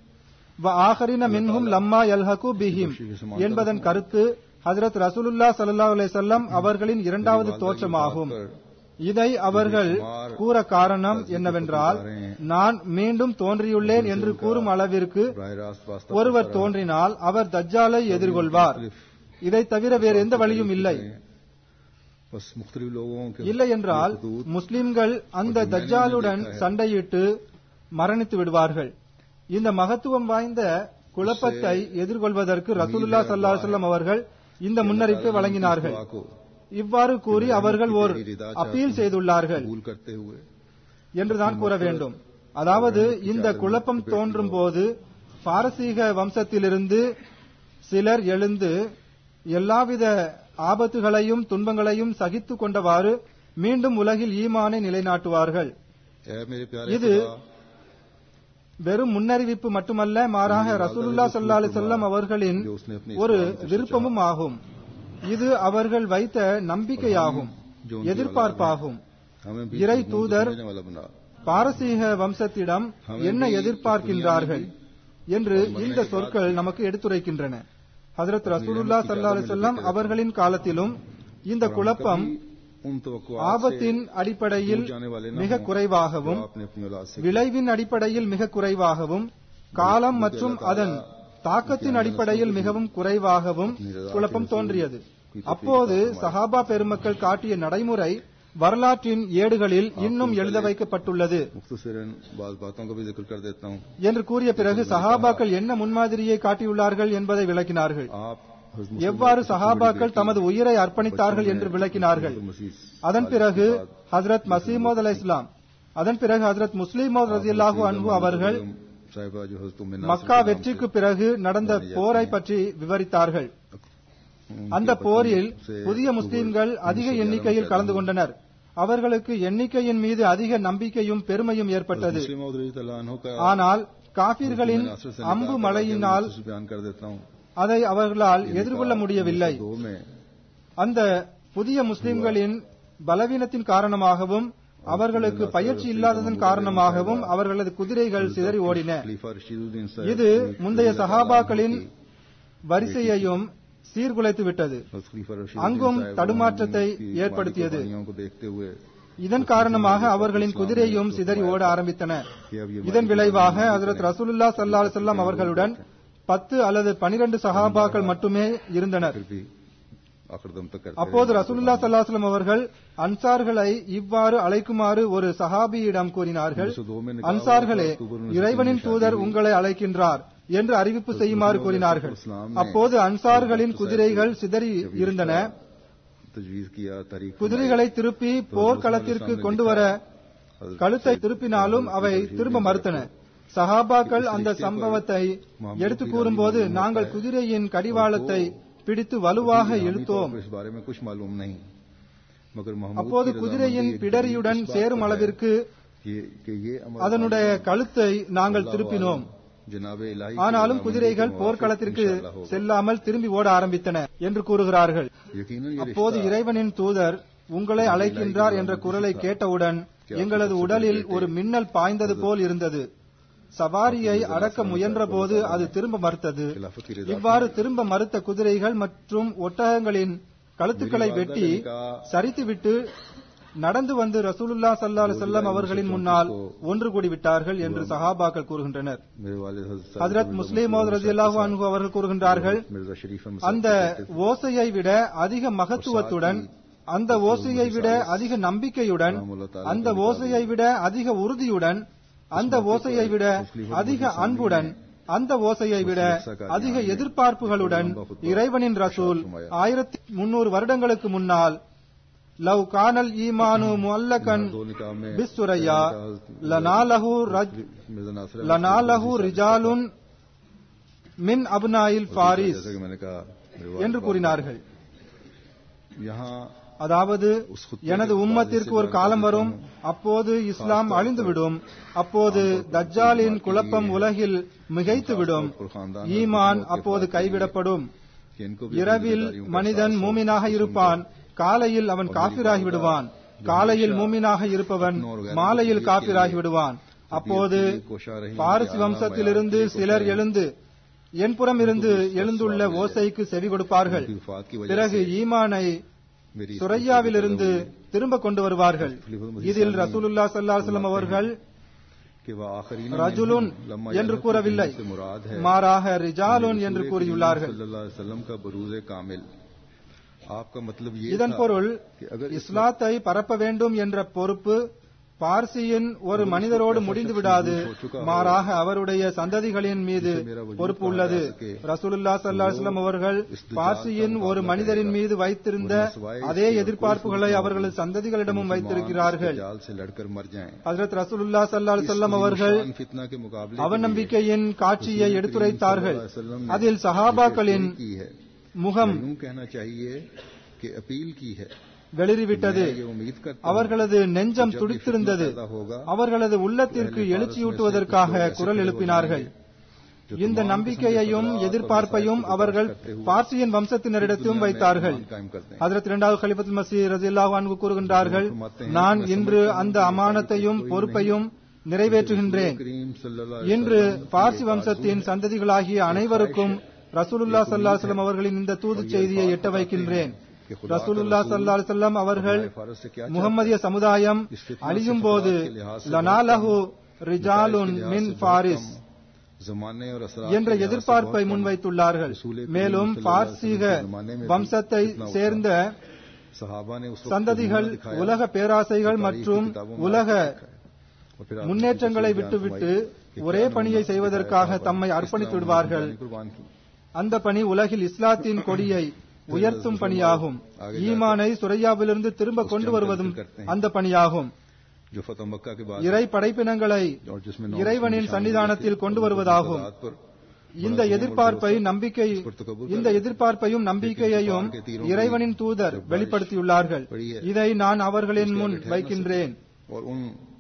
ஆஹரின மின்ஹும் லம்மா யல்ஹகு பிஹிம் என்பதன் கருத்து ஹசரத் ரசூலுல்லா சல்லா அலிசல்லம் அவர்களின் இரண்டாவது தோற்றமாகும் இதை அவர்கள் கூற காரணம் என்னவென்றால் நான் மீண்டும் தோன்றியுள்ளேன் என்று கூறும் அளவிற்கு ஒருவர் தோன்றினால் அவர் தஜ்ஜாலை எதிர்கொள்வார் இதை தவிர வேறு எந்த வழியும் இல்லை இல்லை என்றால் முஸ்லிம்கள் அந்த தஜ்ஜாலுடன் சண்டையிட்டு மரணித்து விடுவார்கள் இந்த மகத்துவம் வாய்ந்த குழப்பத்தை எதிர்கொள்வதற்கு ரசூலுல்லா சல்லா சொல்லம் அவர்கள் இந்த முன்னறிப்பை வழங்கினார்கள் இவ்வாறு கூறி அவர்கள் ஓர் அப்பீல் செய்துள்ளார்கள் என்றுதான் கூற வேண்டும் அதாவது இந்த குழப்பம் தோன்றும் போது பாரசீக வம்சத்திலிருந்து சிலர் எழுந்து எல்லாவித ஆபத்துகளையும் துன்பங்களையும் சகித்து கொண்டவாறு மீண்டும் உலகில் ஈமானை நிலைநாட்டுவார்கள் ऐ मेरे प्यारे இது खुदा, வெறும் முன்னறிவிப்பு மட்டுமல்ல மாறாக ரசூலுல்லா ஸல்லல்லாஹு அலைஹி வஸல்லம் அவர்களின் जो उसने अपने ஒரு इस्लाम से விருப்பமும் ஆகும் இது அவர்கள் வைத்த நம்பிக்கையாகும் जो उनकी எதிர்பார்ப்பாகும் हमें भी இறை मजबूत தூதர் समझने वाला बना பாரசீக வம்சத்திடம் என்ன எதிர்பார்க்கின்றார்கள் என்று இந்த சொற்கள் நமக்கு எடுத்துரைக்கின்றன ஹஜரத் ரசூலுல்லா ஸல்லல்லாஹு அலைஹி வஸல்லம் அவர்களின் காலத்திலும் இந்த குழப்பம் उन तवक्कुआत ஆபத்தின் அடிப்படையில் மிக குறைவாகவும் जो आपने अपनी औलाद से விளைவின் அடிப்படையில் மிக குறைவாகவும் காலம் மற்றும் அதன் தாக்கத்தின் அடிப்படையில் மிகவும் குறைவாகவும் குழப்பம் தோன்றியது அப்போது சஹாபா பெருமக்கள் காட்டிய நடைமுறை வரலாற்றின் ஏடுகளில் இன்னும் எழுத வைக்கப்பட்டுள்ளது मुख्तसरन बाज बातों का भी जिक्र कर देता हूँ என்று கூறிய பிறகு சஹாபாக்கள் என்ன முன்மாதிரியை காட்டியுள்ளார்கள் என்பதை விளக்கினார்கள் आप हज़रत मुस्लिम எவ்வாறு சஹாபாக்கள் தமது உயிரை அர்ப்பணித்தார்கள் என்று விளக்கினார்கள் मसीह அதன் பிறகு ஹஜரத் மசீமோத் அலை இஸ்லாம் அதன் பிறகு ஹஜரத் முஸ்லிமோத் ரஜில்லாஹு அன்ஹு அவர்கள் साहिबा जो हज़रत उम्मे नासिर மக்கா के नाम வெற்றிக்கு பிறகு நடந்த போரை பற்றி விவரித்தார்கள் से- அந்த उनके போரில் पत्नी से புதிய முஸ்லிம்கள் அதிக எண்ணிக்கையில் கலந்து கொண்டனர் அவர்களுக்கு எண்ணிக்கையின் மீது அதிக நம்பிக்கையும் பெருமையும் ஏற்பட்டது मुस्लिम और रज़ी अल्लाह अन्हु का ஆனால் காபிர்களின் नासिर से அம்பு निकाह மழையினால் करके बयान कर देता हूँ அதை அவர்களால் எதிர்கொள்ள முடியவில்லை दो में அந்த புதிய முஸ்லிம்களின் பலவீனத்தின் காரணமாகவும் அவர்களுக்கு பயிற்சி இல்லாததன் காரணமாகவும் அவர்களது குதிரைகள் சிதறி ஓடின खलीफा रशीदुद्दीन साहब இது की முந்தைய खलीफा சஹாபாக்களின் की வரிசையையும் சீர்குலைத்து விட்டது हज़रत खलीफा रशीदुद्दीन அங்கும் साहब தடுமாற்றத்தை की ஏற்படுத்தியது. कुर्बानियों को देखते हुए இதன் காரணமாக அவர்களின் குதிரையும் சிதறி ஓட ஆரம்பித்தன कि अब ये இதன் விளைவாக ஹஜரத் ரசூலுல்லா ஸல்லல்லாஹு அலைஹி வஸல்லம் அவர்களுடன் பத்து அல்லது பனிரெண்டு சஹாபாக்கள் மட்டுமே இருந்தனர் फिर भी आखिर दम तक करते அப்போது ரசூலுல்லா ஸல்லல்லாஹு அலைஹி வஸல்லம் அவர்கள் அன்சார்களை இவ்வாறு அழைக்குமாறு ஒரு சஹாபியிடம் கூறினார்கள் அன்சார்களே இறைவனின் தூதர் உங்களை அழைக்கின்றார் என்று அறிவிப்பு செய்யுமாறு கூறினார்கள் அப்போது அன்சார்களின் குதிரைகள் சிதறி இருந்தன तजवीज किया तारीख குதிரைகளை திருப்பி போர்க்களத்திற்கு கொண்டு வர கழுத்தை திருப்பினாலும் அவை திரும்ப மறுத்தன சஹாபாக்கள் அந்த சம்பவத்தை எடுத்து கூறும்போது நாங்கள் குதிரையின் கடிவாளத்தை பிடித்து வலுவாக இழுத்தோம் इस बारे में कुछ मालूम नहीं मगर महमूद அப்போது की குதிரையின் रजामंदी பிடரியுடன் इस बात சேரும் पर है அளவிற்கு कि- कि ये अमल அதனுடைய கழுத்தை நாங்கள் திருப்பினோம் जनाब इलाही की ஆனாலும் रजामंदी குதிரைகள் के मुवाफिक போர்க்களத்திற்கு इंशाअल्लाह होगा। செல்லாமல் திரும்பி ஓட ஆரம்பித்தன என்று கூறுகிறார்கள் यकीनन ये அப்போது रिश्ता இறைவனின் தூதர் உங்களை அழைக்கின்றார் என்ற குரலை கேட்டவுடன் எங்களது உடலில் ஒரு மின்னல் பாய்ந்தது போல் இருந்தது சவாரியை அடக்க முயன்றபோது அது திரும்ப மறுத்தது खिलाफत की रजा இவ்வாறு திரும்ப மறுத்த குதிரைகள் மற்றும் ஒட்டகங்களின் கழுத்துக்களை வெட்டி சரித்துவிட்டு நடந்து வந்து ரசூலுல்லா ஸல்லல்லாஹு அலைஹி வஸல்லம் அவர்களின் முன்னால் ஒன்று கூடி விட்டார்கள் என்று சஹாபாக்கள் கூறுகின்றனர் मेरे वालिद हज़रत ஹஜரத் முஸ்லிம் ரலியல்லாஹு அன்ஹு அவர்கள் கூறுகின்றார்கள் मिर्जा शरीफ अहमद அந்த ஓசையை விட அதிக மகத்துவத்துடன் அந்த ஓசையை விட அதிக நம்பிக்கையுடன் அந்த ஓசையை விட அதிக உறுதியுடன் அந்த ஓசையை விட அதிக அன்புடன் அந்த ஓசையை விட அதிக எதிர்பார்ப்புகளுடன் இறைவனின் ரசூல் ஆயிரத்தி முன்னூறு வருடங்களுக்கு முன்னால் லவ் கானல் ஈமானு முல்லகன் दो निकाह में பிஸ்ஸுரையா லனாலஹு ரஜ் मिर्जा नासिर லனாலஹு ரிஜாலுன் மின் அப்னாயில் ஃபாரிஸ் जैसा कि मैंने कहा मेरे वालिद என்று கூறினார்கள் यहाँ அதாவது எனது உம்மத்திற்கு ஒரு காலம் வரும் அப்போது இஸ்லாம் அழிந்துவிடும் அப்போது தஜ்ஜாலின் குழப்பம் உலகில் மிகைத்துவிடும் ஈமான் அப்போது கைவிடப்படும் कि इनको भी இரவில் மனிதன் மூமினாக இருப்பான் காலையில் அவன் காபிராகி விடுவான் காலையில் மூமினாக இருப்பவன் மாலையில் காபிராகி விடுவான் அப்போது பாரசி வம்சத்திலிருந்து சிலர் எழுந்து என்புறம் இருந்து எழுந்துள்ள ஓசைக்கு செவி கொடுப்பார்கள் वफात की वजह பிறகு ஈமானை मेरी சுரையாவிலிருந்து திரும்ப கொண்டு வருவார்கள் இதில் ரசூலுல்லா ஸல்லல்லாஹு அலைஹி வஸல்லம் அவர்கள் कि वह आखिरी ரஜுலுன் என்று கூறவில்லை से मुराद है மாறாக ரிஜாலுன் என்று கூறியுள்ளார்கள் सल्लल्लाहु अलैहि वसल्लम का बरूज कामिल आपका मतलब ये இதன் था பொருள் कि अगर இஸ்லாத்தை பரப்ப வேண்டும் என்ற பொறுப்பு பார்சியின் ஒரு மனிதரோடு முடிந்து விடாது மாறாக அவருடைய சந்ததிகளின் மீது பொறுப்பு உள்ளது ரசூலுல்லா ஸல்லல்லாஹு அலைஹி வஸல்லம் அவர்கள் பார்சியின் ஒரு மனிதரின் மீது வைத்திருந்த அதே எதிர்பார்ப்புகளை அவர்களது சந்ததிகளிடமும் வைத்திருக்கிறார்கள் जाल से लड़कर मर जाएं ஹஜரத் ரசூலுல்லா ஸல்லல்லாஹு அலைஹி வஸல்லம் அவர்கள் ईमान फितना के मुकाबले அவநம்பிக்கையின் காட்சியை எடுத்துரைத்தார்கள் அதில் சஹாபாக்களின் की है முகம் यूं कहना चाहिए कि अपील की है வெளிறிவிட்டது मैं ये उम्मीद करता हूं அவர்களது நெஞ்சம் जब ये துடித்திருந்தது फितना पैदा होगा, அவர்களது உள்ளத்திற்கு எழுச்சியூட்டுவதற்காக குரல் எழுப்பினார்கள் जो இந்த तमाम நம்பிக்கையையும் किस्म के எதிர்பார்ப்பையும் खतरात को அவர்கள் करते हुए பார்சியன் வம்சத்தினரிடத்தும் दुनिया में வைத்தார்கள் ईमान कायम करते हैं। ஹதரத் இரண்டாவது கலிபத்துல் மசி ரஜில்லாஹு அன்ஹு கூறுகின்றார்கள் நான் இன்று அந்த அமானத்தையும் பொறுப்பையும் நிறைவேற்றுகின்றேன் करीम सल्लल्लाहु अलैहि இன்று वसल्लम பார்சி வம்சத்தின் சந்ததிகளாகிய அனைவருக்கும் ரசூலுல்லா ஸல்லல்லாஹு அலைஹி வஸல்லம் அவர்களின் இந்த தூது செய்தியை எட்ட வைக்கின்றேன் ரசூலுல்லா ஸல்லல்லாஹு அலைஹி வஸல்லம் அவர்கள் फारस से क्या முகமதிய சமுதாயம் அழியும் போது லனாலஹு ரிஜாலுன் மின் ஃபாரிஸ் जमाने और असरात என்ற के लिहाज से எதிர்பார்ப்பை बहुत முன்வைத்துள்ளார்கள் रसूल करीम மேலும் सल्लल्लाहु பார்சீக अलैहि वसल्लम के जमाने में भी வம்சத்தை इतना சேர்ந்த कम। सहाबा ने उस वक्त சந்ததிகள் नमूना दिखाया உலக பேராசைகள் तारीख की மற்றும் किताबों में உலக लिखा है। और फिर आपने முன்னேற்றங்களை किसी விட்டுவிட்டு बयान फरमाई कि ஒரே क्या பணியை नमूना செய்வதற்காக दिखाया தம்மை साहबा, அர்ப்பணித்து इस्लाम விடுவார்கள் ने कुर्बान की அந்த பணி உலகில் இஸ்லாத்தின் கொடியை உயர்த்தும் பணியாகும் ஈமானை சுரையாவிலிருந்து திரும்ப கொண்டு வருவதும் அந்த பணியாகும் जो फतह मक्का के बाद இறை படைப்பினங்களை और जिसमें नौ இறைவனின் शामिल சன்னிதானத்தில் थे, கொண்டு और வருவதாகும் फसाद पर இந்த எதிர்பார்ப்பை நம்பிக்கை இந்த எதிர்பார்ப்பையும் நம்பிக்கையையும் இறைவனின் தூதர் வெளிப்படுத்தியுள்ளார்கள் இதை நான் அவர்களின் முன் வைக்கின்றேன் और उन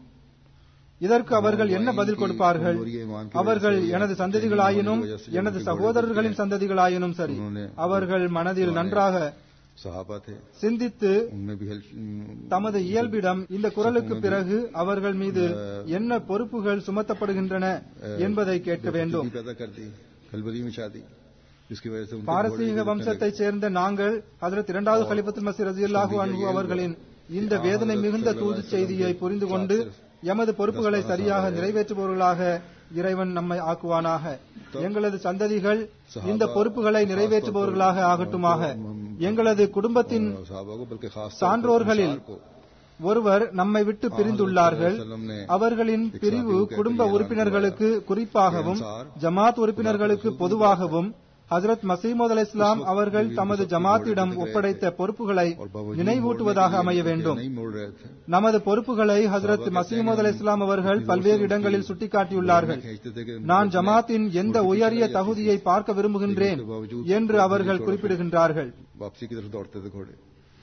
இதற்கு அவர்கள் என்ன பதில் கொடுப்பார்கள் அவர்கள் எனது சந்ததிகளாயினும் எனது சகோதரர்களின் சந்ததிகளாயினும் சரி அவர்கள் மனதில் நன்றாக सहाबा थे சிந்தித்து उनमें भी हल தமது இயல்பிடம் இந்த குரலுக்கு பிறகு அவர்கள் மீது என்ன பொறுப்புகள் சுமத்தப்படுகின்றன என்பதை கேட்க வேண்டும் पैदा कर दी खलबली में शादी जिसकी वजह से उनके பாரசீக வம்சத்தைச் சேர்ந்த நாங்கள் ஹதரத் இரண்டாவது கலிபத்துல் மசி ரஜியல்லாஹு அன்ஹு அவர்களின் இந்த வேதனை மிகுந்த தூது செய்தியை புரிந்து கொண்டு எமது பொறுப்புகளை சரியாக நிறைவேற்றுபவர்களாக இறைவன் நம்மை ஆக்குவானாக எங்களது சந்ததிகள் இந்த பொறுப்புகளை நிறைவேற்றுபவர்களாக ஆகட்டுமாக எங்களது குடும்பத்தின் सहाबा को बल्कि खास சான்றோர்களில் ஒருவர் நம்மை விட்டு பிரிந்துள்ளார்கள் அவர்களின் பிரிவு குடும்ப உறுப்பினர்களுக்கு குறிப்பாகவும் ஜமாத் உறுப்பினர்களுக்கு பொதுவாகவும் ஹஜரத் மசீமது அலை இஸ்லாம் அவர்கள் தமது ஜமாத்திடம் ஒப்படைத்த பொறுப்புகளை நினைவூட்டுவதாக அமைய வேண்டும் नहीं मोड़ रहे थे நமது பொறுப்புகளை ஹஜரத் மசீமது அலை இஸ்லாம் அவர்கள் பல்வேறு இடங்களில் சுட்டிக்காட்டியுள்ளார்கள் खींचते थे कि நான் ஜமாத்தின் எந்த உயரிய தகுதியை பார்க்க விரும்புகின்றேன் என்று அவர்கள் குறிப்பிடுகின்றார்கள் वापसी की तरफ दौड़ते थे घोड़े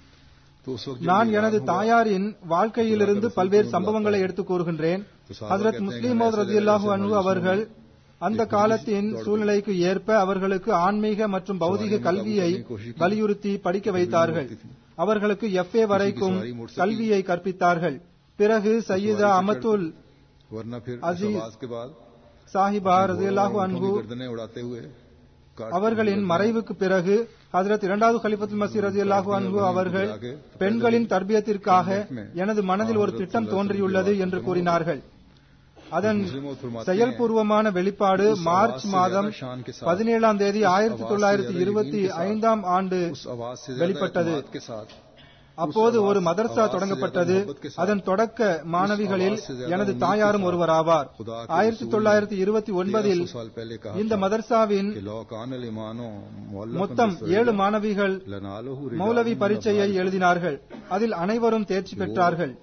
तो उस वक्त जब நான் ये எனது हुआ, தாயாரின் வாழ்க்கையிலிருந்து பல்வேறு சம்பவங்களை எடுத்துக் கூறுகின்றேன் ஹசரத் முஸ்லிம் ரதியல்லாஹு அன்ஹு அவர்கள் அந்த காலத்தின் சூழ்நிலைக்கு ஏற்ப அவர்களுக்கு ஆன்மீக மற்றும் பௌதிக கல்வியை வலியுறுத்தி படிக்க வைத்தார்கள் அவர்களுக்கு எஃப்ஏ வரைக்கும் கல்வியை கற்பித்தார்கள் பிறகு சையீதா அமத்துல் वरना फिर इस अजीज आवाज के बाद சாஹிபா ரதியல்லாஹு அன்ஹு गर्दनें उड़ाते हुए काट- அவர்களின் மறைவுக்கு பிறகு ஹஜரத் இரண்டாவது கலிபத்துல் மசீர் ரதியல்லாஹு அன்ஹு அவர்கள் பெண்களின் தர்பியத்திற்காக எனது மனதில் ஒரு திட்டம் தோன்றியுள்ளது என்று கூறினார்கள் அதன் செயல்பூர்வமான வெளிப்பாடு மார்ச் மாதம் பதினேழாம் தேதி ஆயிரத்தி தொள்ளாயிரத்தி இருபத்தி ஐந்தாம் ஆண்டு उस आवाज से வெளிப்பட்டது ज्यादा के साथ அப்போது ஒரு மதர்சா தொடங்கப்பட்டது அதன் தொடக்க மாணவிகளில் எனது தாயாரும் ஒருவர் ஆவார் ஆயிரத்தி தொள்ளாயிரத்தி இருபத்தி ஒன்பதில் साल पहले कहा இந்த மதர்சாவின் कि लौ कान ईमानो மொத்தம் ஏழு மாணவிகள் மௌலவி பரீட்சையை எழுதினார்கள் அதில் அனைவரும் தேர்ச்சி பெற்றார்கள்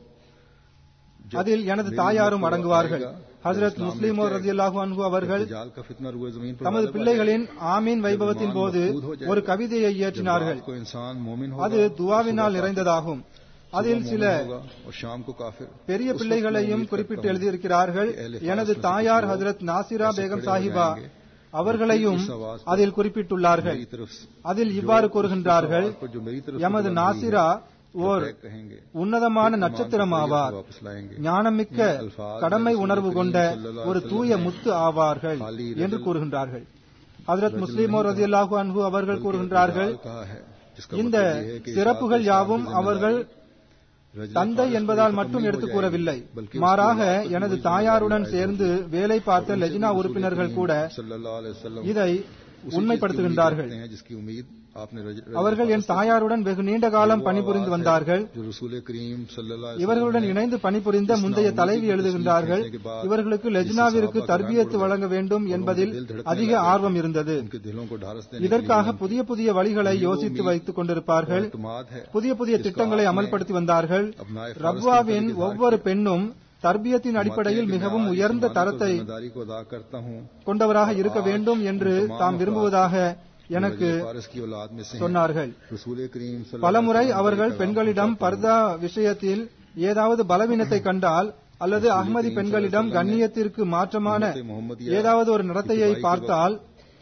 அதில் எனது தாயாரும் அடங்குவார்கள் ஹஜரத் முஸ்லிம் ரதியல்லாஹு அன்ஹு அவர்கள் जाल का फितना रुए जमीन पर தமது பிள்ளைகளின் ஆமீன் வைபவத்தின் போது ஒரு கவிதையை இயற்றினார்கள் को इंसान मोमिन அது துவாவினால் நிறைந்ததாகும் அதில் சில होगा और शाम को काफिर பெரிய பிள்ளைகளையும் குறிப்பிட்டு எழுதியிருக்கிறார்கள் எனது தாயார் ஹஜரத் நாசிரா பேகம் சாஹிபா அவர்களையும் அதில் குறிப்பிட்டுள்ளார்கள் मेरी तरफ से அதில் இவ்வாறு கூறுகின்றார்கள் पर जो मेरी तरफ எமது நாசிரா ஓர் से कहेंगे உன்னதமான நட்சத்திரம் ஆவார் वापस लाएंगे ஞானமிக்க கடமை உணர்வு கொண்ட ஒரு தூய முத்து ஆவார்கள் என்று கூறுகின்றார்கள் ஹஜரத் முஸ்லிமோ ரதியல்லாஹு அன்ஹு அவர்கள் கூறுகின்றார்கள் कहा है जिसका இந்த சிறப்புகள் யாவும் அவர்கள் தந்தை என்பதால் மட்டும் எடுத்துக் கூறவில்லை மாறாக எனது தாயாருடன் சேர்ந்து வேலை பார்த்த லெஜினா உறுப்பினர்கள் கூட सल्लल्लाहु अलैहि वसल्लम இதை உண்மைப்படுத்துகின்றார்கள் हैं जिसकी उम्मीद आपने रज- रज- அவர்கள் என் தாயாருடன் வெகு நீண்ட காலம் பணிபுரிந்து வந்தார்கள் जो रसूल करीम सल्लल्लाहु अलैहि இவர்களுடன் இணைந்து பணிபுரிந்த முந்தைய தலைவி எழுதுகின்றார்கள் இவர்களுக்கு லெஜ்னாவிற்கு தர்பியத்து வழங்க வேண்டும் என்பதில் அதிக ஆர்வம் இருந்தது उनके दिलों को ढारस देने இதற்காக புதிய புதிய வழிகளை யோசித்து வைத்துக் கொண்டிருப்பார்கள் इत्मीनान है புதிய புதிய திட்டங்களை அமல்படுத்தி வந்தார்கள் ரப்வாவின் ஒவ்வொரு பெண்ணும் தர்பியத்தின் அடிப்படையில் மிகவும் உயர்ந்த தரத்தை जिम्मेदारी को अदा करता हूँ கொண்டவராக இருக்க வேண்டும் என்று தாம் விரும்புவதாக எனக்கு फारस की औलाद में से हैं। சொன்னார்கள் रसूल करीम सल्लल्लाहु பலமுறை अलैहि वसल्लम அவர்கள் के பெண்களிடம் பர்தா விஷயத்தில் ஏதாவது பலவீனத்தை கண்டால் அல்லது அஹ்மதி பெண்களிடம் கண்ணியத்திற்கு மாற்றமான ஏதாவது ஒரு நடத்தையை பார்த்தால்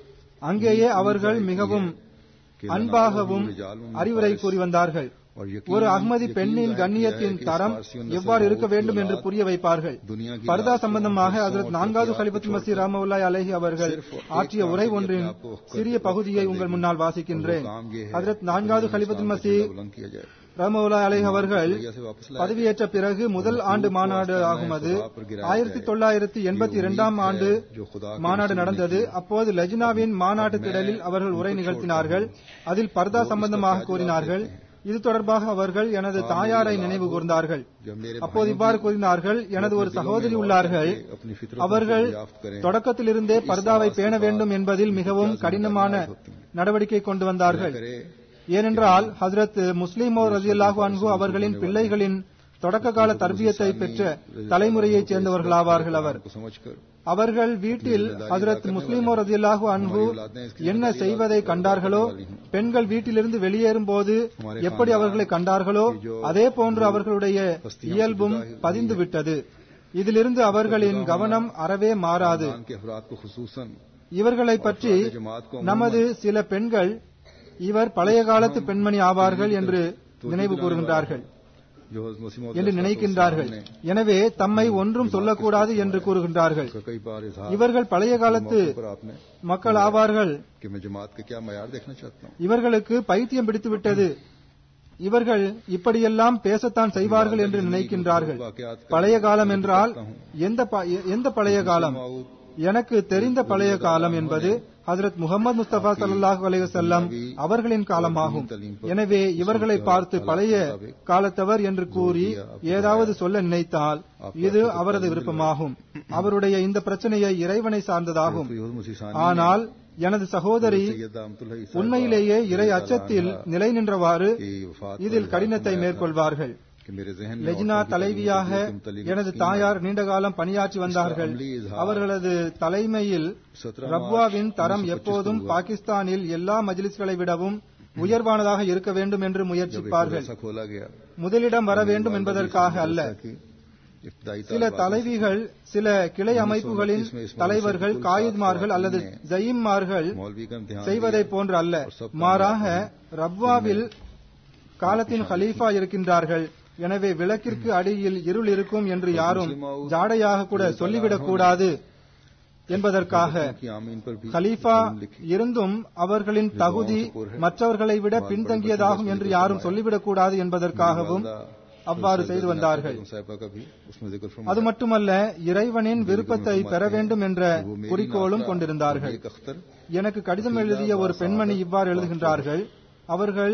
அங்கேயே அவர்கள் மிகவும் அன்பாகவும் அறிவுரை கூறி வந்தார்கள் और यकीन ஒரு அஹ்மதி பெண்ணின் கண்ணியத்தின் தரம் எவ்வாறு இருக்க வேண்டும் என்று புரிய வைப்பார்கள் பர்தா சம்பந்தமாக ஹஜரத் நான்காவது கலிபத் மசி ராமவுல்லாய் அலஹி அவர்கள் ஆற்றிய உரை ஒன்றின் சிறிய பகுதியை உங்கள் முன்னால் வாசிக்கின்றேன் ஹஜரத் நான்காவது கலிபத் மசி बुलंद किया जाए ராமவுல்லாய் அலஹி அவர்கள் भैया से वापस लाया பதவியேற்ற பிறகு முதல் ஆண்டு மாநாடு ஆகும் அது ஆயிரத்தி தொள்ளாயிரத்தி எண்பத்தி இரண்டாம் ஆண்டு மாநாடு நடந்தது அப்போது லஜ்னாவின் மாநாட்டு திடலில் அவர்கள் உரை நிகழ்த்தினார்கள் அதில் பர்தா சம்பந்தமாக கூறினார்கள் இது தொடர்பாக அவர்கள் எனது தாயாரை நினைவு கூர்ந்தார்கள் जब मेरे அப்போது இவ்வாறு கூறினார்கள் எனது ஒரு சகோதரி உள்ளார்கள் अपनी फितरत அவர்கள் को दरियाफ्त करें தொடக்கத்திலிருந்தே பர்தாவை பேண வேண்டும் என்பதில் மிகவும் கடினமான நடவடிக்கை கொண்டு வந்தார்கள் करे ஏனென்றால் ஹஜரத் முஸ்லிமோ ரஜியல்லாஹு அன்ஹு அவர்களின் பிள்ளைகளின் தொடக்க கால தர்பியத்தை பெற்ற தலைமுறையைச் சேர்ந்தவர்களாவார்கள் அவர் को समझकर அவர்கள் வீட்டில் ஹஜரத் முஸ்லிமோ ரஜியல்லாஹு அன்ஹு என்ன செய்வதை கண்டார்களோ பெண்கள் வீட்டிலிருந்து வெளியேறும் போது எப்படி அவர்களை கண்டார்களோ அதே போன்று அவர்களுடைய இயல்பும் பதிந்து விட்டது இதிலிருந்து அவர்களின் கவனம் அறவே மாறாது खान के अफराद को खसूसन இவர்களை பற்றி நமது சில பெண்கள் இவர் பழைய காலத்து பெண்மணி ஆவார்கள் என்று நினைவு கூறுகின்றார்கள் जो हज़रत मसीह मौद என்று நினைக்கின்றார்கள் எனவே தம்மை ஒன்றும் சொல்லக்கூடாது என்று கூறுகின்றார்கள் का कई बार इजहार இவர்கள் பழைய காலத்து पर आपने மக்கள் ஆவார்கள் कि मैं जमात का क्या मैार देखना चाहता हूँ இவர்களுக்கு பைத்தியம் பிடித்து விட்டது இவர்கள் இப்படியெல்லாம் பேசத்தான் செய்வார்கள் என்று நினைக்கின்றார்கள் பழைய காலம் என்றால் எந்த ப- எந்த பழைய காலம் எனக்கு தெரிந்த பழைய காலம் என்பது ஹஜரத் முகமது முஸ்தபா ஸல்லல்லாஹு அலைஹி வஸல்லம் அவர்களின் காலமாகும் எனவே இவர்களை பார்த்து பழைய காலத்தவர் என்று கூறி ஏதாவது சொல்ல நினைத்தால் இது அவரது விருப்பமாகும் அவருடைய இந்த பிரச்சனையை இறைவனை சார்ந்ததாகும் तो मसीह सानी ஆனால் எனது சகோதரி सैयद अहमतुल्लाह ईसा உண்மையிலேயே இறை அச்சத்தில் நிலை நின்றவாறு की वफात पर இதில் கடினத்தை மேற்கொள்வார்கள் कि मेरे जहन में லெஜ்னா औरतों की தலைவியாக तरबियत के मुतल्लिक எனது स्कीम தாயார் நீண்ட காலம் பணியாற்றி வந்தார்கள் அவர்களது தலைமையில் ரப்வாவின் தரம் எப்போதும் பாகிஸ்தானில் எல்லா மஜ்லிஸ்களை விடவும் உயர்வானதாக இருக்க வேண்டும் என்று जब एक முயற்சிப்பார்கள் मदरसा खोला गया முதலிடம் வர வேண்டும் என்பதற்காக அல்ல कि इब्तदाई சில தலைவிகள் சில கிளை அமைப்புகளின் தலைவர்கள் காயித்மார்கள் அல்லது ஜயீம்மார்கள் मौलवी का इम्तिहान செய்வதை போன்று அல்ல மாறாக ரப்வாவில் காலத்தின் ஹலீஃபா இருக்கின்றார்கள் எனவே விளக்கிற்கு அடியில் இருள் இருக்கும் என்று யாரும் ஜாடையாக கூட சொல்லிவிடக் கூடாது என்பதற்காக की आमीन पर भी கலீஃபா இருந்தும் அவர்களின் தகுதி மற்றவர்களை விட பின்தங்கியதாகும் என்று யாரும் சொல்லிவிடக் கூடாது என்பதற்காகவும் அவ்வாறு செய்து வந்தார்கள் साहिबा का भी उसमें जिक्र फरमाया அது மட்டுமல்ல இறைவனின் விருப்பத்தை பெற வேண்டும் என்ற குறிக்கோளும் கொண்டிருந்தார்கள் एक अख्तर எனக்கு கடிதம் எழுதிய ஒரு பெண்மணி இவ்வாறு எழுதுகின்றார்கள் அவர்கள்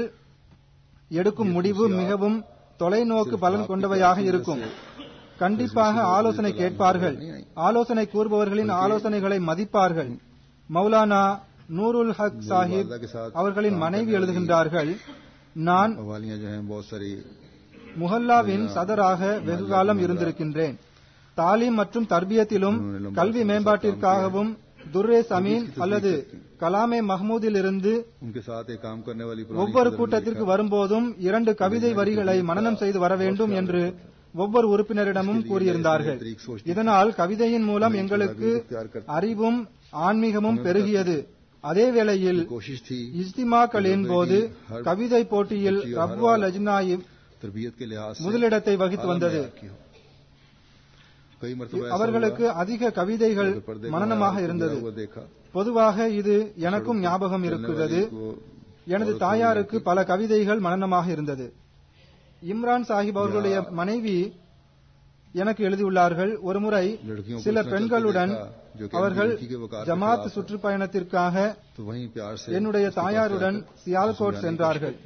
எடுக்கும் முடிவு மிகவும் தொலைநோக்கு பலன் கொண்டவையாக இருக்கும் கண்டிப்பாக ஆலோசனை கேட்பார்கள் ஆலோசனை கூறுபவர்களின் ஆலோசனைகளை மதிப்பார்கள் மௌலானா நூருல் ஹக் சாஹிப் அவர்களின் மனைவி எழுதுகின்றார்கள் நான் वालियां जो हैं बहुत सारी முஹல்லாவின் சதராக வெகுகாலம் இருந்திருக்கின்றேன் தாலீம் மற்றும் தர்பியத்திலும் கல்வி மேம்பாட்டிற்காகவும் துர்ரே சமீன் அல்லது கலாமே மஹ்மூதில் இருந்து उनके साथ एक काम करने वाली पुरानी ஒவ்வொரு सदर ने கூட்டத்திற்கு வரும்போதும் இரண்டு கவிதை வரிகளை மனனம் செய்து வர வேண்டும் என்று ஒவ்வொரு உறுப்பினரிடமும் கூறியிருந்தார்கள் இதனால் கவிதையின் மூலம் எங்களுக்கு அறிவும் ஆன்மீகமும் பெருகியது அதே வேளையில் कोशिश थी இஜ்திமாக்களின் போது கவிதை போட்டியில் ரப்வா லஜ்னாயிப் तरबियत के लिहाज से முதலிடத்தை வகித்து வந்தது आला की हो। कई मरतबा ऐसा அவர்களுக்கு அதிக கவிதைகள் हुआ, पर्दे को மனனமாக हराया இருந்தது हुआ देखा பொதுவாக இது எனக்கும் ஞாபகம் இருக்கிறது எனது தாயாருக்கு பல கவிதைகள் மனனமாக இருந்தது இம்ரான் சாஹிப் அவர்களுடைய மனைவி எனக்கு எழுதியுள்ளார்கள் ஒருமுறை சில பெண்களுடன் அவர்கள் ஜமாத் சுற்றுப்பயணத்திற்காக तो वहीं प्यार से என்னுடைய தாயாருடன் சியால்கோட் சென்றார்கள்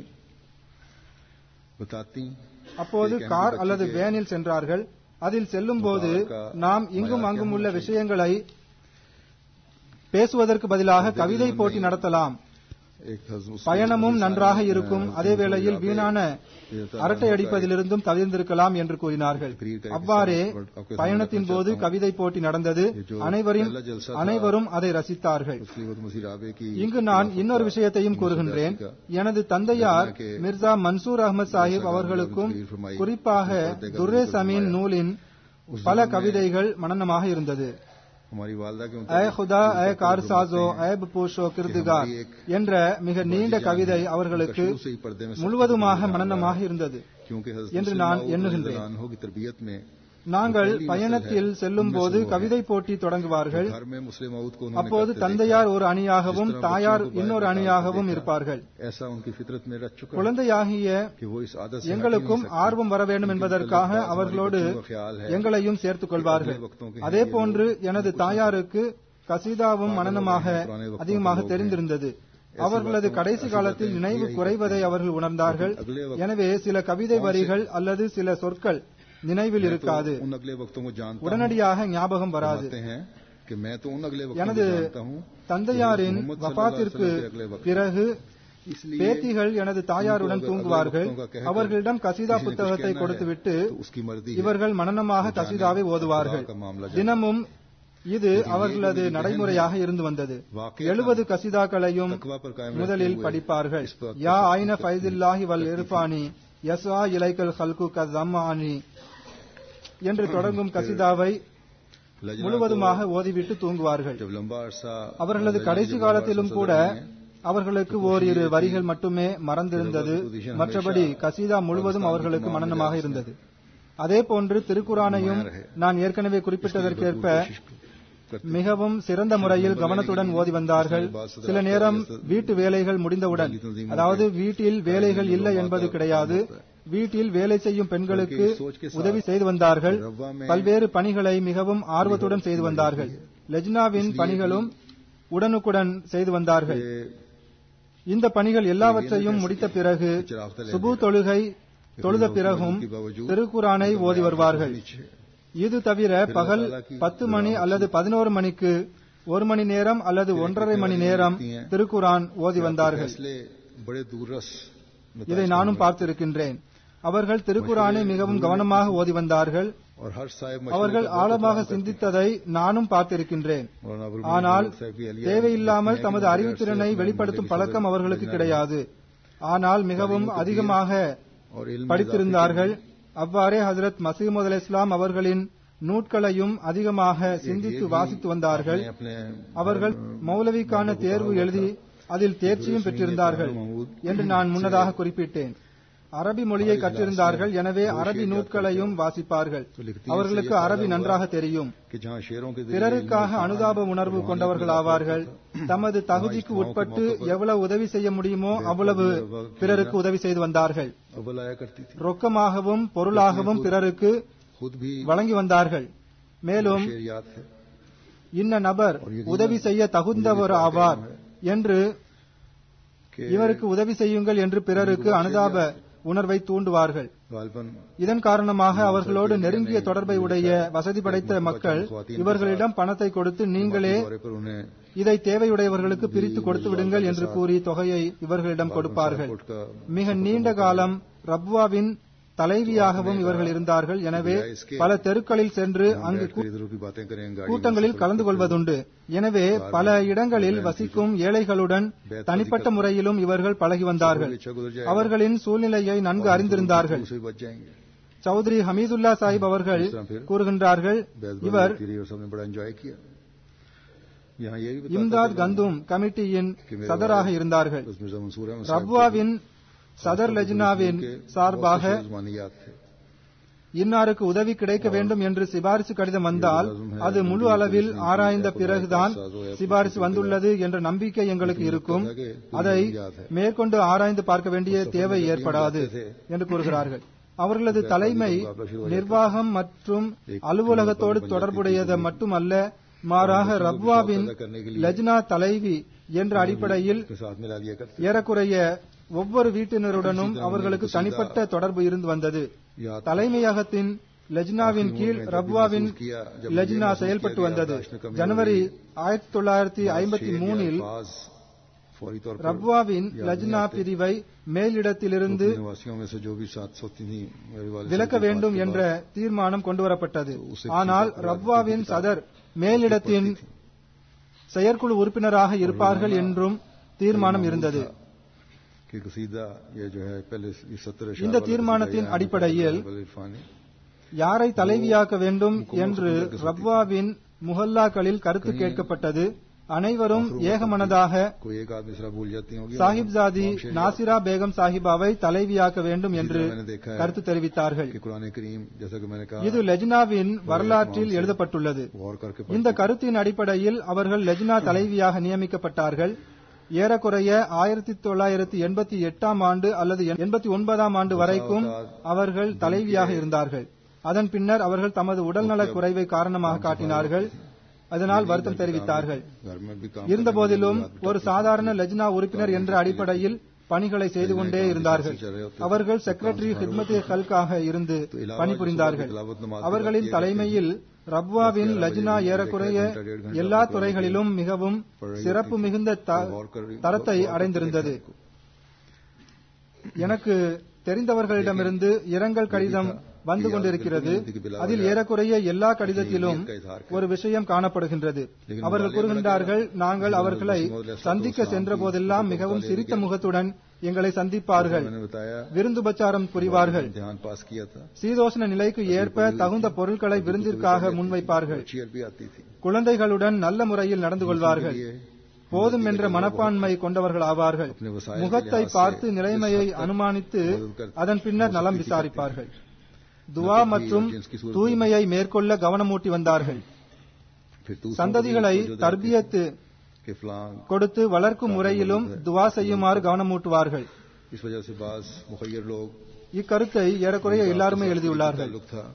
बताती அப்போது கார் அல்லது வேனில் சென்றார்கள் அதில் செல்லும்போது நாம் இங்கும் அங்கும் உள்ள விஷயங்களை பேசுவதற்கு பதிலாக கவிதை போட்டி நடத்தலாம் एक हज़- उसके- பயணமும் उसके நன்றாக सारे, இருக்கும் अ, அதே வேளையில் जिनको வீணான ये तो அரட்டை அடிப்பதிலிருந்தும் தவிர்ந்திருக்கலாம் என்று கூறினார்கள் அவ்வாறே பயணத்தின் போது கவிதை போட்டி நடந்தது அனைவரும் அனைவரும் அதை ரசித்தார்கள் उसके बाद मसीह राबे की இங்கு நான் இன்னொரு விஷயத்தையும் கூறுகின்றேன் எனது தந்தையார் மிர்சா மன்சூர் அகமது சாஹிப் அவர்களுக்கும் குறிப்பாக துர்ரே சமீன் நூலின் பல கவிதைகள் மனனமாக இருந்தது हमारी वालदा के ஏ ஹுதா ஏ கார்சாசோ ஏப் பூஷோ கிருதிகார் என்ற மிக நீண்ட கவிதை அவர்களுக்கு शुरू से ही पर्दे में முழுவதுமாக மனனமாக இருந்தது क्योंकि हज़रत என்று मुस्लिम நான் मऊद எண்ணுகின்றேன். रज़ियल्लाहु अन्हु की तरबियत में நாங்கள் பயணத்தில் செல்லும் போது கவிதை போட்டி தொடங்குவார்கள் घर में मुस्लिम मऊद को उन्होंने அப்போது करते தந்தையார் ஒரு அணியாகவும் जिस तरह தாயார் बच्चों को இன்னொரு बाहर அணியாகவும் निकालते இருப்பார்கள் देखा, ऐसा उनकी फितरत में रच चुका है குழந்தையாகிய कि वो इस आदत से எங்களுக்கும் हट ही नहीं ஆர்வம் வர வேண்டும் என்பதற்காக हमारे அவர்களோடு बच्चों का ख्याल है எங்களையும் சேர்த்துக் கொள்வார்கள் अगले वक्तों के அதே हैं போன்று எனது தாயாருக்கு கசீதாவும் மனனமாக पुराने वक्तों அதிகமாக के लोग தெரிந்திருந்தது ऐसे அவர்களது बातों- கடைசி ऐसी காலத்தில் बातें நினைவு किया ही குறைவதை அவர்கள் உணர்ந்தார்கள் लेकिन अगले वक्त எனவே சில கவிதை வரிகள் அல்லது சில சொற்கள் நினைவில் मैं இருக்காது तो उन अगले वक्तों को जानता हूं உடனடியாக ஞாபகம் வராது फरमाते हैं कि मैं तो उन अगले वक्तों எனது को जानता हूं தந்தையாரின் मोहम्मद सल्लल्लाहु अलैहि வஃபாத்திற்கு वसल्लम के अगले वक्त பிறகு इसलिए பேத்திகள் எனது தாயாருடன் इनको अगर தூங்குவார்கள் अगले वक्तों का कहकर அவர்களிடம் கசீதா किसी ने कुछ புத்தகத்தை कहना கொடுத்துவிட்டு है, तो उसकी मर्जी है। இவர்கள் மனனமாக वो जाने, கசீதாவை खुदा ஓதுவார்கள் का मामला जाने। தினமும் இது लेकिन ये அவர்களது जो मेरी நடைமுறையாக இருந்து வந்தது वाकई எழுபது கசிதாக்களையும் तकवा पर कायम முதலில் रहते हुए படிப்பார்கள் इस पर யா तकलीफ ஐன ஃபைசில்லாஹி வல் இர்ஃபானி யஸ்வா இலைக்கல் ஹல்கு கஸ்ஸம்மானி என்று தொடங்கும் கசிதாவை लजना முழுவதுமாக ஓதிவிட்டு தூங்குவார்கள் को जब लंबा अरसा அவர்களது लजना கடைசி जब காலத்திலும் लंबा கூட अरसा सदर में, அவர்களுக்கு ஓரிரு வரிகள் மட்டுமே மறந்திருந்தது மற்றபடி கசீதா முழுவதும் அவர்களுக்கு மனனமாக இருந்தது அதே போன்று திருக்குரானையும் நான் ஏற்கனவே குறிப்பிட்டதற்கேற்ப करते மிகவும் சிறந்த முறையில் கவனத்துடன் ஓதி வந்தார்கள் சில நேரம் வீட்டு வேலைகள் முடிந்தவுடன் அதாவது வீட்டில் வேலைகள் இல்லை என்பது கிடையாது வீட்டில் வேலை செய்யும் பெண்களுக்கு உதவி செய்து வந்தார்கள் பல்வேறு பணிகளை மிகவும் ஆர்வத்துடன் செய்து வந்தார்கள் லெஜ்னாவின் பணிகளும் உடனுக்குடன் செய்து வந்தார்கள் ये இந்த பணிகள் எல்லாவற்றையும் முடித்த பிறகு சுபு தொழுகை தொழுத பிறகும் திருக்குரானை ஓதி வருவார்கள் नीचे இது தவிர பகல் பத்து மணி அல்லது பதினோரு மணிக்கு ஒரு மணி நேரம் அல்லது ஒன்றரை மணி நேரம் திருக்குரான் ஓதி வந்தார்கள் फैसले बड़े दूरस இதை நானும் பார்த்திருக்கின்றேன் அவர்கள் திருக்குரானை மிகவும் கவனமாக ஓதி வந்தார்கள் और हर साहिब அவர்கள் ஆழமாக சிந்தித்ததை நானும் பார்த்திருக்கின்றேன் ஆனால் தேவையில்லாமல் தமது அறிவுத்திறனை வெளிப்படுத்தும் பழக்கம் அவர்களுக்கு கிடையாது ஆனால் மிகவும் அதிகமாக और इल्म படித்திருந்தார்கள் அவ்வாறே ஹசரத் மசீமது அல் இஸ்லாம் அவர்களின் நூட்களையும் அதிகமாக சிந்தித்து வாசித்து வந்தார்கள் अपने அவர்கள் மௌலவிக்கான தேர்வு எழுதி அதில் தேர்ச்சியும் பெற்றிருந்தார்கள் என்று நான் முன்னதாக குறிப்பிட்டேன் அரபி மொழியை கற்றிருந்தார்கள் எனவே அரபி நூட்களையும் வாசிப்பார்கள் அவர்களுக்கு அரபி நன்றாக தெரியும் कि जहाँ शेरों के பிறருக்காக அனுதாப உணர்வு கொண்டவர்கள் ஆவார்கள் தமது தகுதிக்கு உட்பட்டு எவ்வளவு உதவி செய்ய முடியுமோ அவ்வளவு பிறருக்கு உதவி செய்து வந்தார்கள் अव्वल आया करती थी ரொக்கமாகவும் பொருளாகவும் பிறருக்கு खुद भी வழங்கி வந்தார்கள் மேலும் शेर याद है இன்ன நபர் உதவி செய்ய தகுந்தவர் ஆவார் என்று कि இவருக்கு உதவி செய்யுங்கள் என்று பிறருக்கு அனுதாப உணர்வை தூண்டுவார்கள் गालबन இதன் காரணமாக அவர்களோடு நெருங்கிய தொடர்பை உடைய வசதி படைத்த மக்கள் இவர்களிடம் பணத்தை கொடுத்து நீங்களே दौरे पर उन्हें இதை தேவையுடையவர்களுக்கு பிரித்து கொடுத்து விடுங்கள் என்று கூறி தொகையை இவர்களிடம் கொடுப்பார்கள் कोर्ट का மிக நீண்ட காலம் ரப்வாவின் தலைவியாகவும் இவர்கள் இருந்தார்கள் எனவே பல தெருக்களில் சென்று அங்கு கூ- इधर की बातें करें गाड़ी கூட்டங்களில் கலந்து கொள்வதுண்டு எனவே பல இடங்களில் வசிக்கும் ஏழைகளுடன் தனிப்பட்ட முறையிலும் இவர்கள் பழகி வந்தார்கள் अच्छा गुजर जाए அவர்களின் சூழ்நிலையை நன்கு அறிந்திருந்தார்கள் से बच जाएंगे சௌத்ரி ஹமீதுல்லா சாஹிப் அவர்கள் கூறுகின்றார்கள் बैसबॉल இவர் देखती रही और सबने बड़ा एंजॉय किया यहाँ ये भी बताता இம்தாத் चलूं கந்தும் கமிட்டியின் சதராக இருந்தார்கள் बस मिर्जा मंसूर अहमद साहब ரப்வாவின் சதர் லஜ்னாவின் के சார்பாக बहुत से जुबानियात थे இன்னாருக்கு உதவி கிடைக்க வேண்டும் என்று சிபாரிசு கடிதம் வந்தால் அது முழு அளவில் ஆராய்ந்த பிறகுதான் சிபாரிசு வந்துள்ளது என்ற நம்பிக்கை எங்களுக்கு இருக்கும் அதை மேற்கொண்டு ஆராய்ந்து பார்க்க வேண்டிய தேவை ஏற்படாது என்று கூறுகிறார்கள் அவர்களது தலைமை நிர்வாகம் மற்றும் அலுவலகத்தோடு தொடர்புடையது மட்டுமல்ல மாறாக ரப்வாவின் லஜ்னா தலைவி என்ற அடிப்படையில் के साथ मिला लिया करते ஏறக்குறைய ஒவ்வொரு வீட்டினருடனும் அவர்களுக்கு தனிப்பட்ட தொடர்பு இருந்து வந்தது याद தலைமையகத்தின் லெஜ்னாவின் கீழ் ரப்வாவின் லெஜ்னா செயல்பட்டு வந்தது ஜனவரி ஆயிரத்தி தொள்ளாயிரத்தி ஐம்பத்தி மூணில் अल्फाज फौरी तौर पर ரப்வாவின் லஜ்னா பிரிவை மேலிடத்திலிருந்து अपने निवासियों में से जो भी सात सौ थी मेरे वाले விலக்க வேண்டும் என்ற தீர்மானம் கொண்டுவரப்பட்டது ஆனால் ரப்வாவின் சதர் மேலிடத்தின் செயற்குழு உறுப்பினராக இருப்பார்கள் என்றும் தீர்மானம் இருந்தது कि कसीदा ये जो है पहले इस सत्र இந்த தீர்மானத்தின் அடிப்படையில் யாரை தலைவியாக்க வேண்டும் என்று ரப்வாவின் முஹல்லாக்களில் கருத்து கேட்கப்பட்டது அனைவரும் ஏகமனதாக कोई एक आदमी सरा भूल जाती होगी சாஹிப்சாதி நாசிரா பேகம் சாஹிபாவை தலைவியாக்க வேண்டும் என்று मैंने देखा है கருத்து தெரிவித்தார்கள் कि कुरान करीम जैसा कि मैंने कहा இது லெஜ்னாவின் வரலாற்றில் எழுதப்பட்டுள்ளது गौर करके இந்த கருத்தின் அடிப்படையில் அவர்கள் லெஜ்னா தலைவியாக நியமிக்கப்பட்டார்கள் ஏறக்குறைய ஆயிரத்தி தொள்ளாயிரத்தி எண்பத்தி எட்டாம் ஆண்டு அல்லது எண்பத்தி ஒன்பதாம் ஆண்டு வரைக்கும் அவர்கள் தலைவியாக இருந்தார்கள் அதன் பின்னர் அவர்கள் தமது உடல்நலக் குறைவை காரணமாக காட்டினார்கள் அதனால் வருத்தம் தெரிவித்தார்கள் घर में भी काम இருந்தபோதிலும் ஒரு சாதாரண லெஜ்னா உறுப்பினர் என்ற அடிப்படையில் பணிகளை செய்து கொண்டே இருந்தார்கள் அவர்கள் செக்ரட்டரி ஹித்மத் ஹல்காக இருந்து பணிபுரிந்தார்கள் அவர்களின் தலைமையில் ரப்வாவின் லஜ்னா ஏறக்குறைய எல்லா துறைகளிலும் மிகவும் சிறப்பு மிகுந்த த- தரத்தை அடைந்திருந்தது எனக்கு தெரிந்தவர்களிடமிருந்து இரங்கல் கடிதம் வந்து கொண்டிருக்கிறது அதில் ஏறக்குறைய எல்லா கடிதத்திலும் ஒரு விஷயம் காணப்படுகின்றது அவர்கள் கூறுகின்றார்கள் நாங்கள் அவர்களை சந்திக்க சென்ற போதெல்லாம் மிகவும் சிரித்த முகத்துடன் எங்களை சந்திப்பார்கள் मैंने बताया விருந்துபச்சாரம் புரிவார்கள் ध्यान पास किया था சீதோஷ்ண நிலைக்கு ஏற்ப தகுந்த பொருட்களை விருந்திற்காக முன்வைப்பார்கள் चेयर भी आती थी குழந்தைகளுடன் நல்ல முறையில் நடந்து கொள்வார்கள் போதும் என்ற மனப்பான்மை கொண்டவர்கள் ஆவார்கள் अपने वसाइल முகத்தை பார்த்து நிலைமையை அனுமானித்து அதன் பின்னர் நலம் விசாரிப்பார்கள் துவா மற்றும் தூய்மையை மேற்கொள்ள கவனமூட்டி வந்தார்கள் फिर दूसरों को சந்ததிகளை भी जो देते தர்பியத்து कि फलां கொடுத்து வளர்க்கும் முறையிலும் துவா செய்யுமாறு கவனமூட்டுவார்கள் इस वजह से बाज मुखैर लोग இக்கருத்தை ஏறக்குறைய எல்லாருமே எழுதியுள்ளார்கள் ताल्लुक था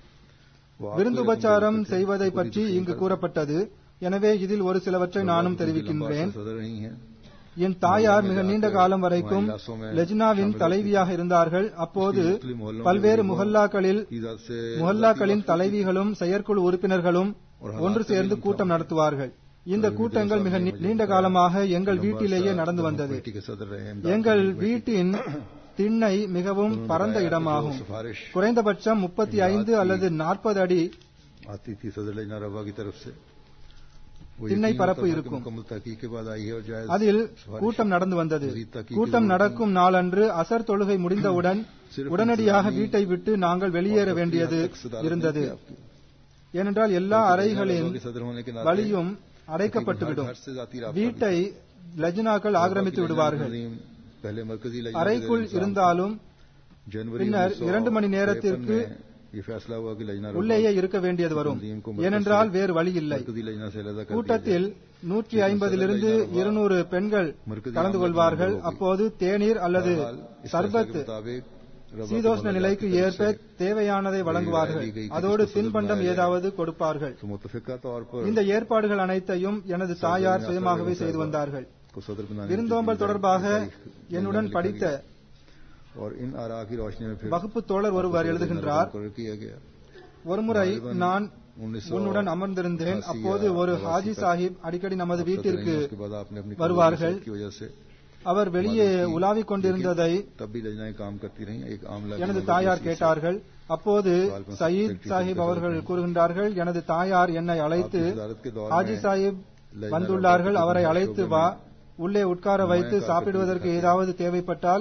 वो விருந்துபச்சாரம் செய்வதை பற்றி இங்கு கூறப்பட்டது எனவே இதில் ஒரு சிலவற்றை நானும் தெரிவிக்கின்றேன் सदर नहीं है என் தாயார் மிக நீண்ட காலம் வரைக்கும் லெஜ்னாவின் தலைவியாக இருந்தார்கள் அப்போது பல்வேறு முஹல்லாக்களில் ईजाद से முஹல்லாக்களின் தலைவிகளும் செயற்குழு உறுப்பினர்களும் ஒன்று சேர்ந்து கூட்டம் நடத்துவார்கள் இந்த கூட்டங்கள் மிக நீ- நீண்ட காலமாக எங்கள் வீட்டிலேயே நடந்து வந்தது कमेटी के सदर रहे எங்கள் வீட்டின் திண்ணை மிகவும் பரந்த இடமாகும் सिफारिश குறைந்தபட்சம் முப்பத்தி ஐந்து அல்லது நாற்பது அடி आती थी सदर लजना रवा की तरफ से वो திண்ணை यकीन பரப்பு होता था कि இருக்கும். मुकम्मल तहकीक के बाद आई है और जायज அதில் கூட்டம் நடந்து வந்தது கூட்டம் நடக்கும் நாளன்று அசர் தொழுகை முடிந்தவுடன் உடனடியாக வீட்டை விட்டு நாங்கள் வெளியேற வேண்டியது இருந்தது ஏனென்றால் எல்லா அறைகளின் के सदर होने के नाते வழியும் அடைக்கப்பட்டுவிடும் घर से जाती राबता வீட்டை லஜ்னாக்கள் ஆக்கிரமித்து விடுவார்கள் नजीम पहले मरकजी लजना அறைக்குள் இருந்தாலும் जनवरी பின்னர் 1953 இரண்டு மணி நேரத்திற்கு में ये फैसला हुआ कि लजना உள்ளேயே இருக்க வேண்டியது வரும் ஏனென்றால் வேறு வழி இல்லை मरकजी लजना से अलग कर கூட்டத்தில் நூற்றி ஐம்பதிலிருந்து இருநூறு பெண்கள் கலந்து கொள்வார்கள் அப்போது தேநீர் அல்லது சர்பத் मुताबिक சீதோஷ்ண நிலைக்கு ஏற்ப தேவையானதை வழங்குவார்கள் அதோடு தின்பண்டம் ஏதாவது கொடுப்பார்கள் तो मुतफिका तौर पर இந்த ஏற்பாடுகள் அனைத்தையும் எனது தாயார் சுயமாகவே செய்து வந்தார்கள் को सदर बनाने விருந்தோம்பல் தொடர்பாக என்னுடன் படித்த और इन आरा की रोशनी में फिर வகுப்பு தோழர் ஒருவர் எழுதுகின்றார் मुकर्रर किया गया ஒருமுறை நான் உன்னுடன் அமர்ந்திருந்தேன் அப்போது ஒரு ஹாஜி சாஹிப் அடிக்கடி நமது வீட்டிற்கு उसके बाद आपने अपनी வருவார்கள் की वजह से அவர் வெளியே உலாவிக் கொண்டிருந்ததை तब भी लजनाएं काम करती रही एक आमला की எனது मदद தாயார் से- கேட்டார்கள் அப்போது சயீத் சாஹிப் அவர்கள் கூறுகின்றார்கள் எனது தாயார் என்னை அழைத்து वजारत के दौर ஹாஜி में சாஹிப் வந்துள்ளார்கள் அவரை அழைத்து வா உள்ளே உட்கார வைத்து சாப்பிடுவதற்கு ஏதாவது தேவைப்பட்டால்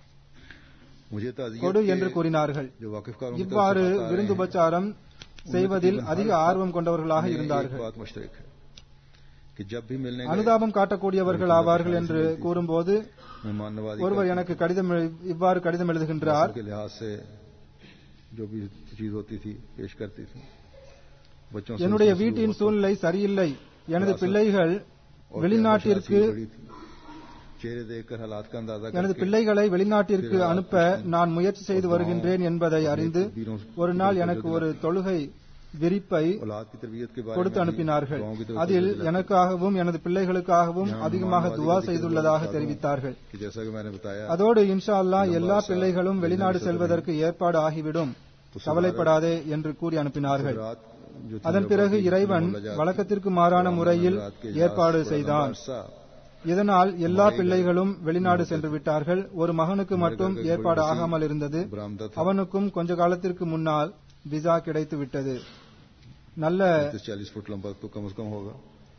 मुझे ताजियत கொடு के என்று கூறினார்கள் जो वाकिफकारों की तरफ से இவ்வாறு बात आ रहे हैं, விருந்துபச்சாரம் செய்வதில் அதிக ஆர்வம் கொண்டவர்களாக में இருந்தார்கள் एक बात मुश्तरक है कि जब भी मिलने गए, அனுதாபம் காட்டக்கூடியவர்கள் ஆவார்கள் என்று கூறும்போது मेहमान नवाजी ஒருவர் எனக்கு கடிதம் எழு- இவ்வாறு கடிதம் எழுதுகின்றார் के लिहाज से जो भी चीज होती थी पेश करती थी बच्चों से என்னுடைய उसकी வீட்டின் सुलूक சூழ்நிலை சரியில்லை எனது பிள்ளைகள் और வெளிநாட்டிற்கு क्या बड़ी थी। चेहरे देखकर हालात का अंदाजा எனது करके பிள்ளைகளை வெளிநாட்டிற்கு அனுப்ப நான் முயற்சி செய்து வருகின்றேன் என்பதை அறிந்து ஒரு நாள் எனக்கு ஒரு தொழுகை விரிப்பை औलाद की तरबियत के बारे கொடுத்து में அனுப்பினார்கள் दुआओं की तरफ அதில் से எனக்காகவும் எனது பிள்ளைகளுக்காகவும் அதிகமாக துவா செய்துள்ளதாக தெரிவித்தார்கள் कि जैसा कि मैंने बताया அதோடு இன்ஷா அல்லாஹ் எல்லா பிள்ளைகளும் வெளிநாடு செல்வதற்கு ஏற்பாடு ஆகிவிடும் கவலைப்படாதே என்று கூறி அனுப்பினார்கள் रात जो थी அதன் பிறகு இறைவன் வழக்கத்திற்கு மாறான முறையில் ஏற்பாடு செய்தான் अरसा இதனால் எல்லா பிள்ளைகளும் வெளிநாடு சென்று விட்டார்கள் ஒரு மகனுக்கு மட்டும் ஏற்பாடு ஆகாமல் இருந்தது बरामदा था அவனுக்கும் கொஞ்ச காலத்திற்கு முன்னால் விசா கிடைத்து விட்டது நல்ல तीस चालीस फुट लंबा तो कम से कम होगा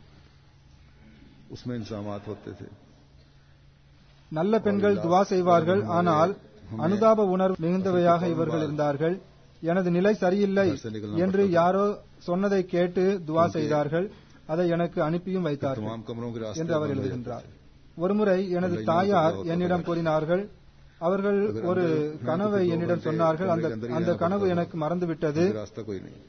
उसमें इंतजाम होते थे நல்ல பெண்கள் துவா செய்வார்கள் ஆனால் அனுதாப உணர்வு மிகுந்தவையாக இவர்கள் இருந்தார்கள் எனது நிலை சரியில்லை என்று யாரோ சொன்னதை கேட்டு துவா செய்தார்கள் அதை எனக்கு அனுப்பியும் வைத்தார்கள் तमाम कमरों के रास्ते என்று அவர் बंद हो எழுதுகின்றார் ஒருமுறை எனது தாயார் என்னிடம் கூறினார்கள் அவர்கள் ஒரு கனவை என்னிடம் சொன்னார்கள் அந்த அந்த கனவு எனக்கு மறந்துவிட்டது जाते थे। रास्ता कोई नहीं